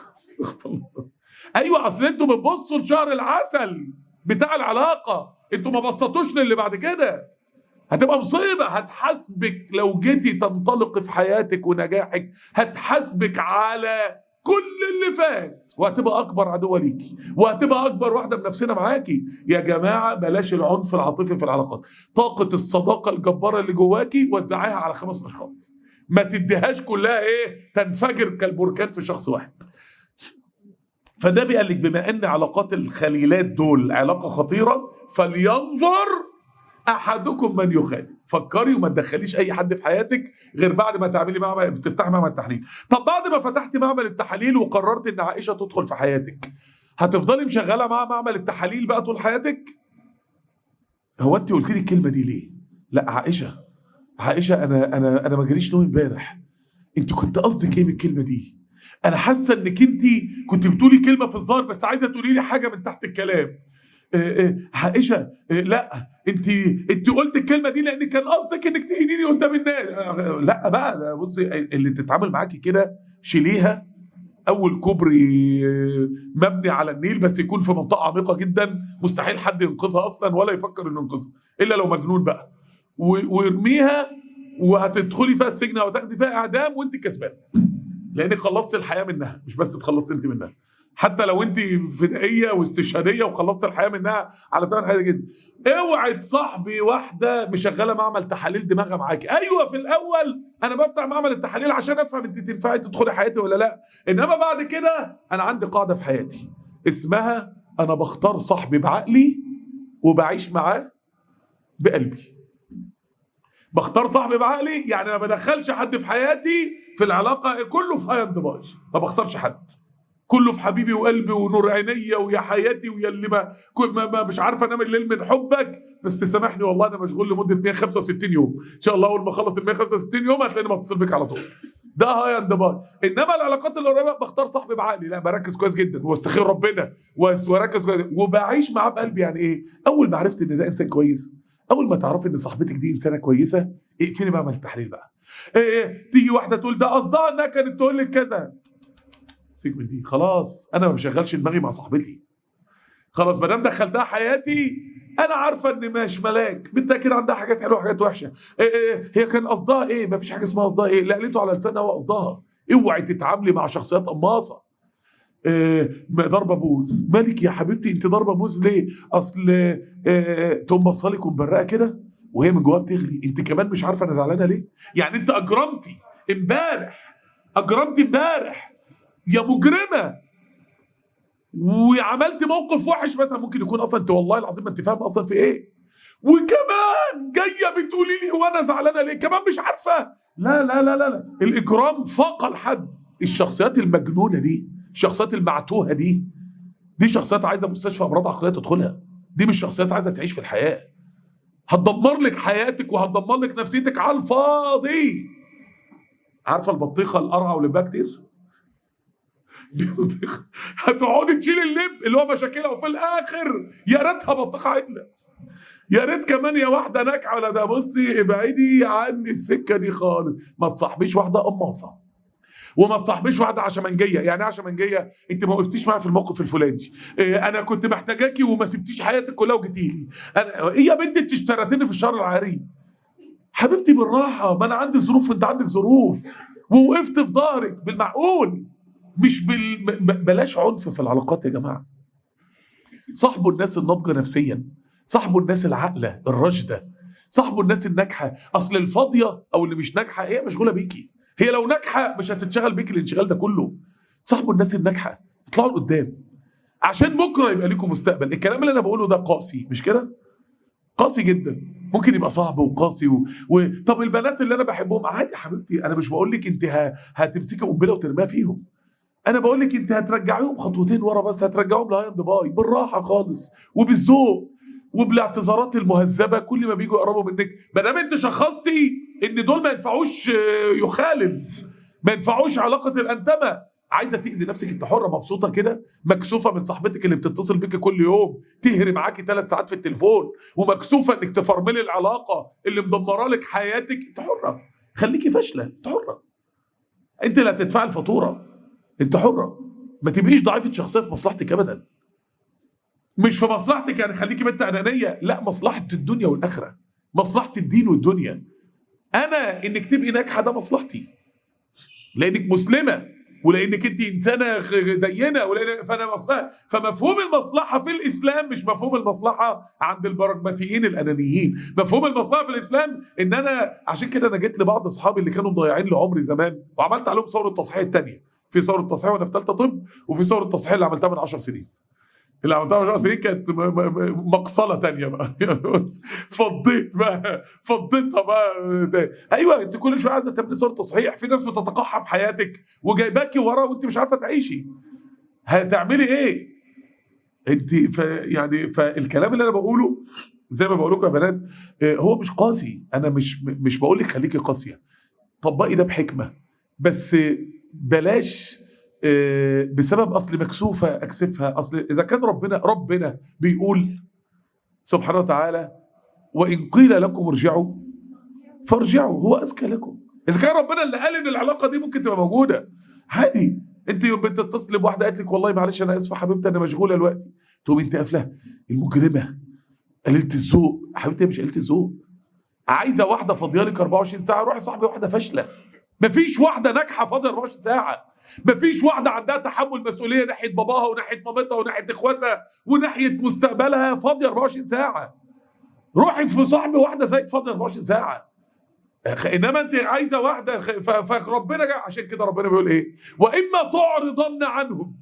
أيوة أصل أنتوا بتبصوا لشهر العسل بتاع العلاقة أنتوا ما بصتوش للي بعد كده هتبقى مصيبة هتحاسبك لو جيتي تنطلق في حياتك ونجاحك هتحاسبك على كل اللي فات وهتبقى أكبر عدوة ليكي وهتبقى أكبر واحدة بنفسنا معاكي يا جماعة بلاش العنف العاطفي في العلاقات طاقة الصداقة الجبارة اللي جواكي وزعيها على خمس أشخاص ما تديهاش كلها إيه تنفجر كالبركان في شخص واحد فده بيقول لك بما ان علاقات الخليلات دول علاقه خطيره فلينظر احدكم من يخالف فكري وما تدخليش اي حد في حياتك غير بعد ما تعملي معمل بتفتحي معمل التحليل طب بعد ما فتحتي معمل التحاليل وقررت ان عائشه تدخل في حياتك هتفضلي مشغله مع معمل التحاليل بقى طول حياتك هو انت قلت لي الكلمه دي ليه لا عائشه عائشه انا انا انا ما جاليش نوم امبارح انت كنت قصدك ايه بالكلمه دي انا حاسه انك انت كنت بتقولي كلمه في الظاهر بس عايزه تقولي لي حاجه من تحت الكلام آه، آه، عائشه آه، لا انت انت قلت الكلمه دي لان كان قصدك انك تهينيني قدام الناس آه، لا بقى ده بصي اللي تتعامل معاكي كده شيليها اول كوبري آه، مبني على النيل بس يكون في منطقه عميقه جدا مستحيل حد ينقذها اصلا ولا يفكر انه ينقذها الا لو مجنون بقى و- وارميها وهتدخلي فيها السجن او تاخدي فيها اعدام وانت كسبان لانك خلصت الحياه منها مش بس اتخلصت انت منها حتى لو انت فدائيه واستشهاديه وخلصت الحياه منها على ثمن حاجه جدا اوعي تصاحبي واحده مشغله معمل تحاليل دماغها معاكي ايوه في الاول انا بفتح معمل التحاليل عشان افهم انت تنفعي تدخلي حياتي ولا لا انما بعد كده انا عندي قاعده في حياتي اسمها انا بختار صاحبي بعقلي وبعيش معاه بقلبي بختار صاحبي بعقلي يعني ما بدخلش حد في حياتي في العلاقه كله في هاي باي ما بخسرش حد كله في حبيبي وقلبي ونور عينيا ويا حياتي ويا اللي ما, كل- ما, ما مش عارف انام الليل من حبك بس سامحني والله انا مشغول لمده 165 يوم ان شاء الله اول ما اخلص ال 165 يوم هتلاقيني بتصل بيك على طول ده هاي اند باي انما العلاقات اللي قريبه بختار صاحبي بعقلي لا بركز كويس جدا واستخير ربنا وأس- واركز كويس وبعيش معاه بقلبي يعني ايه اول ما عرفت ان ده انسان كويس اول ما تعرفي ان صاحبتك دي انسانه كويسه اقفلي بقى من التحليل بقى إيه إيه تيجي واحده تقول ده قصدها انها كانت تقول لك كذا سيب من دي خلاص انا ما بشغلش دماغي مع صاحبتي خلاص ما دام دخلتها حياتي انا عارفه ان مش ملاك بالتاكيد عندها حاجات حلوه وحاجات وحشه إيه إيه هي كان قصدها ايه ما فيش حاجه اسمها قصدها ايه لا قالته على لسانها هو قصدها اوعي تتعاملي مع شخصيات قماصه إيه ضربه بوز مالك يا حبيبتي انت ضربه بوز ليه اصل إيه تقوم بصلك ومبرقه كده وهي من جواها بتغلي انت كمان مش عارفه انا زعلانه ليه يعني انت اجرمتي امبارح اجرمتي امبارح يا مجرمه وعملت موقف وحش مثلا ممكن يكون اصلا انت والله العظيم ما انت فاهم اصلا في ايه وكمان جايه بتقولي لي هو انا زعلانه ليه كمان مش عارفه لا لا لا لا لا الاجرام فاق الحد الشخصيات المجنونه دي الشخصيات المعتوهه دي دي شخصيات عايزه مستشفى امراض عقليه تدخلها دي مش شخصيات عايزه تعيش في الحياه هتدمر لك حياتك وهتدمر لك نفسيتك على الفاضي عارفه البطيخه القرعه واللي بها كتير دي بطيخه هتقعدي تشيل اللب اللي هو مشاكلها وفي الاخر يا ريتها بطيخه عدله يا ريت كمان يا واحده ناجحه ولا ده بصي ابعدي عني السكه دي خالص ما تصاحبيش واحده قماصه وما تصاحبيش واحده عشمنجيه يعني ايه عشمنجيه انت ما وقفتيش معايا في الموقف الفلاني إيه انا كنت محتاجاكي وما سبتيش حياتك كلها وجيتي لي انا ايه يا بنتي انت اشتريتني في الشهر العاري حبيبتي بالراحه ما انا عندي ظروف وانت عندك ظروف ووقفت في ظهرك بالمعقول مش بال... ب- بلاش عنف في العلاقات يا جماعه صاحبوا الناس الناضجه نفسيا صاحبوا الناس العاقله الراشده صاحبوا الناس الناجحه اصل الفاضيه او اللي مش ناجحه هي مشغوله بيكي هي لو ناجحه مش هتتشغل بيكي الانشغال ده كله صاحبوا الناس الناجحه اطلعوا لقدام عشان بكره يبقى لكم مستقبل الكلام اللي انا بقوله ده قاسي مش كده قاسي جدا ممكن يبقى صعب وقاسي و... و... طب البنات اللي انا بحبهم عادي يا حبيبتي انا مش بقول لك انت ه... هتمسكي قنبله وترميها فيهم انا بقول لك انت هترجعيهم خطوتين ورا بس هترجعهم لهاي باي بالراحه خالص وبالذوق وبالاعتذارات المهذبه كل ما بيجوا يقربوا منك ما دام انت شخصتي ان دول ما ينفعوش آه، يخالل ما ينفعوش علاقه الانتمه عايزه تاذي نفسك انت حره مبسوطه كده مكسوفه من صاحبتك اللي بتتصل بيك كل يوم تهري معاكي ثلاث ساعات في التليفون ومكسوفه انك تفرملي العلاقه اللي مدمره لك حياتك انت حره خليكي فاشله انت حره انت اللي هتدفع الفاتوره انت حره ما تبقيش ضعيفه شخصيه في مصلحتك ابدا مش في مصلحتك يعني خليكي بنت انانيه لا مصلحه الدنيا والاخره مصلحه الدين والدنيا انا انك تبقي ناجحه ده مصلحتي لانك مسلمه ولانك انت انسانه غ- دينه ولان فانا مصلحه فمفهوم المصلحه في الاسلام مش مفهوم المصلحه عند البراجماتيين الانانيين مفهوم المصلحه في الاسلام ان انا عشان كده انا جيت لبعض اصحابي اللي كانوا مضيعين لي عمري زمان وعملت عليهم ثوره تصحيح الثانيه في ثوره تصحيح وانا في ثالثه طب وفي ثوره تصحيح اللي عملتها من 10 سنين اللي عملتها من 10 سنين كانت م- م- م- مقصله تانية بقى يعني بس فضيت بقى فضيتها بقى ده. ايوه انت كل شويه عايزه تعملي صوره تصحيح في ناس بتتقحم حياتك وجايباكي ورا وانت مش عارفه تعيشي هتعملي ايه؟ انت ف يعني فالكلام اللي انا بقوله زي ما بقول لكم يا بنات آه، هو مش قاسي انا مش مش بقول لك خليكي قاسيه طبقي ده بحكمه بس آه، بلاش آه، بسبب اصل مكسوفه اكسفها اصل اذا كان ربنا ربنا بيقول سبحانه وتعالى وان قيل لكم ارجعوا فارجعوا هو اذكى لكم اذا كان ربنا اللي قال ان العلاقه دي ممكن تبقى موجوده عادي انت بتتصل بواحده قالت لك والله معلش انا اسفه حبيبتي انا مشغوله دلوقتي تقوم انت قافله المجرمه قليله الذوق حبيبتي مش قليله الذوق عايزه واحده فاضيه لك 24 ساعه روحي صاحبي واحده فاشله مفيش واحده ناجحه فاضيه 24 ساعه مفيش واحده عندها تحمل مسؤوليه ناحيه باباها وناحيه مامتها وناحيه اخواتها وناحيه مستقبلها فاضيه 24 ساعه روحي في صاحبي واحده زيك فاضيه 24 ساعه خ- انما انت عايزه واحده خ- ف- فربنا جاي عشان كده ربنا بيقول ايه واما تعرضن عنهم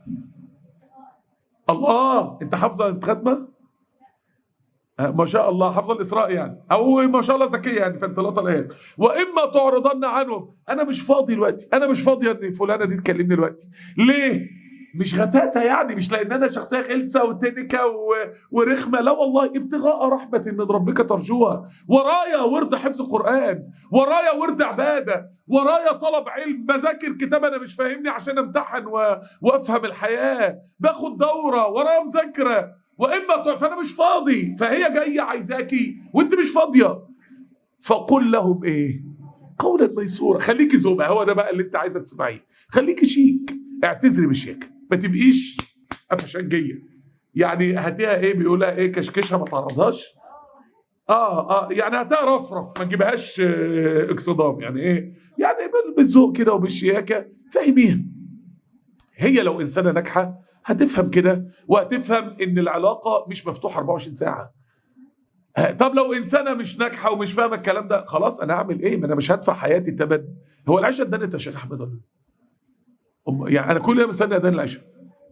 الله انت حافظه الختمه آه، ما شاء الله حافظه الاسراء يعني او ما شاء الله ذكيه يعني في انطلاق الايات واما تعرضن عنهم انا مش فاضي دلوقتي انا مش فاضيه ان فلانه دي تكلمني دلوقتي ليه مش غتاتة يعني مش لان انا شخصيه غلسه وتنكه و... ورخمه لا والله ابتغاء رحمه من ربك ترجوها ورايا ورد حفظ قران ورايا ورد عباده ورايا طلب علم بذاكر كتاب انا مش فاهمني عشان امتحن و... وافهم الحياه باخد دوره ورايا مذاكره واما ت- فانا مش فاضي فهي جايه عايزاكي وانت مش فاضيه فقل لهم ايه قولا ميسورا خليكي زوبة هو ده بقى اللي انت عايزه تسمعيه خليكي شيك اعتذري بالشيك ما تبقيش قفشنجيه يعني هاتيها ايه بيقولها ايه كشكشها ما تعرضهاش اه اه يعني هاتها رفرف ما تجيبهاش آه، اكصدام يعني ايه يعني بال- بالذوق كده وبالشياكه فهميها هي لو انسانه ناجحه هتفهم كده وهتفهم ان العلاقه مش مفتوحه 24 ساعه آه، طب لو انسانه مش ناجحه ومش فاهمه الكلام ده خلاص انا اعمل ايه ما انا مش هدفع حياتي تمن هو العشاء اداني يا شيخ احمد ولا إيه؟ أم- يعني انا كل يوم مستني اداني العشاء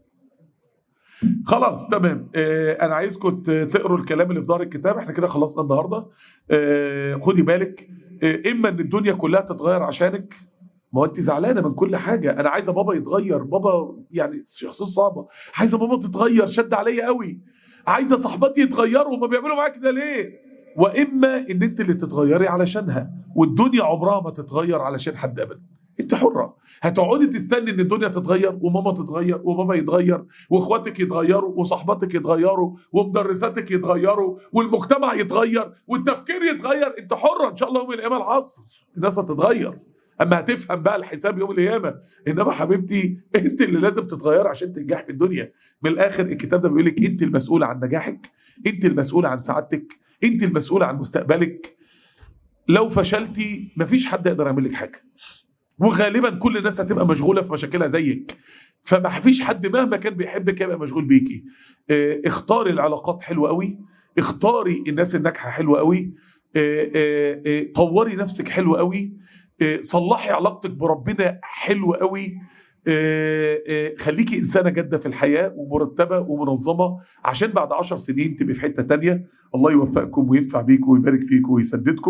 خلاص تمام آه انا عايزكم ت- تقروا الكلام اللي في ظهر الكتاب احنا كده خلصنا النهارده آه خدي بالك آه اما ان الدنيا كلها تتغير عشانك ما هو انت زعلانه من كل حاجه انا عايزه بابا يتغير بابا يعني شخصيه صعبه عايزه ماما تتغير شد عليا قوي عايزه صاحباتي يتغيروا وما بيعملوا معاك كده ليه واما ان انت اللي تتغيري علشانها والدنيا عمرها ما تتغير علشان حد ابدا انت حره هتقعدي تستني ان الدنيا تتغير وماما تتغير وبابا يتغير واخواتك يتغيروا وصحباتك يتغيروا ومدرساتك يتغيروا والمجتمع يتغير والتفكير يتغير انت حره ان شاء الله يوم القيامه العصر الناس هتتغير اما هتفهم بقى الحساب يوم القيامه انما حبيبتي انت اللي لازم تتغير عشان تنجح في الدنيا من الاخر الكتاب ده بيقول لك انت المسؤوله عن نجاحك انت المسؤوله عن سعادتك انت المسؤوله عن مستقبلك لو فشلتي مفيش حد يقدر يعمل لك حاجه وغالبا كل الناس هتبقى مشغوله في مشاكلها زيك فما فيش حد مهما كان بيحبك يبقى مشغول بيكي اه، اختاري العلاقات حلوه قوي اختاري الناس الناجحه حلوه قوي اه، اه، اه، طوري نفسك حلو قوي اه، صلحي علاقتك بربنا حلو قوي اه، اه، خليكي انسانه جاده في الحياه ومرتبه ومنظمه عشان بعد عشر سنين تبقي في حته تانية الله يوفقكم وينفع بيكم ويبارك فيكم ويسددكم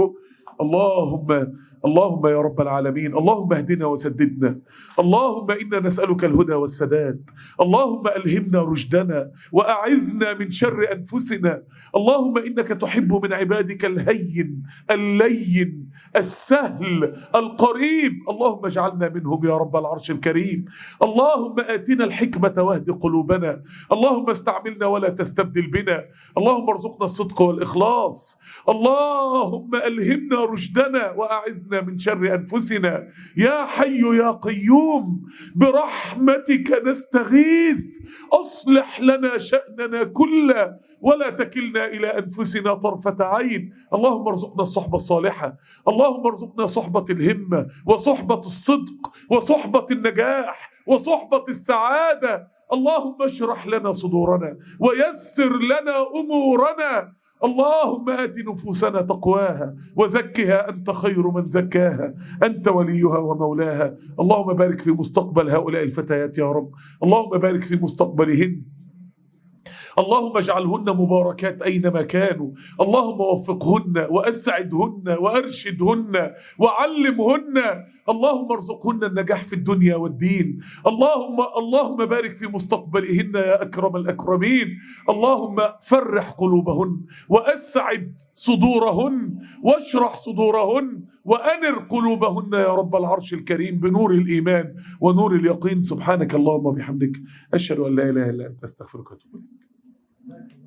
اللهم اللهم يا رب العالمين اللهم اهدنا وسددنا اللهم انا نسالك الهدى والسداد اللهم الهمنا رشدنا واعذنا من شر انفسنا اللهم انك تحب من عبادك الهين اللين السهل القريب اللهم اجعلنا منهم يا رب العرش الكريم اللهم اتنا الحكمه واهد قلوبنا اللهم استعملنا ولا تستبدل بنا اللهم ارزقنا الصدق والاخلاص اللهم الهمنا رشدنا واعذنا من شر انفسنا يا حي يا قيوم برحمتك نستغيث اصلح لنا شاننا كله ولا تكلنا الى انفسنا طرفه عين اللهم ارزقنا الصحبه الصالحه اللهم ارزقنا صحبه الهمه وصحبه الصدق وصحبه النجاح وصحبه السعاده اللهم اشرح لنا صدورنا ويسر لنا امورنا اللهم ات نفوسنا تقواها وزكها انت خير من زكاها انت وليها ومولاها اللهم بارك في مستقبل هؤلاء الفتيات يا رب اللهم بارك في مستقبلهن اللهم اجعلهن مباركات اينما كانوا اللهم وفقهن واسعدهن وارشدهن وعلمهن اللهم ارزقهن النجاح في الدنيا والدين اللهم اللهم بارك في مستقبلهن يا اكرم الاكرمين اللهم فرح قلوبهن واسعد صدورهن واشرح صدورهن وانر قلوبهن يا رب العرش الكريم بنور الايمان ونور اليقين سبحانك اللهم وبحمدك اشهد ان لا اله الا انت استغفرك واتوب اليك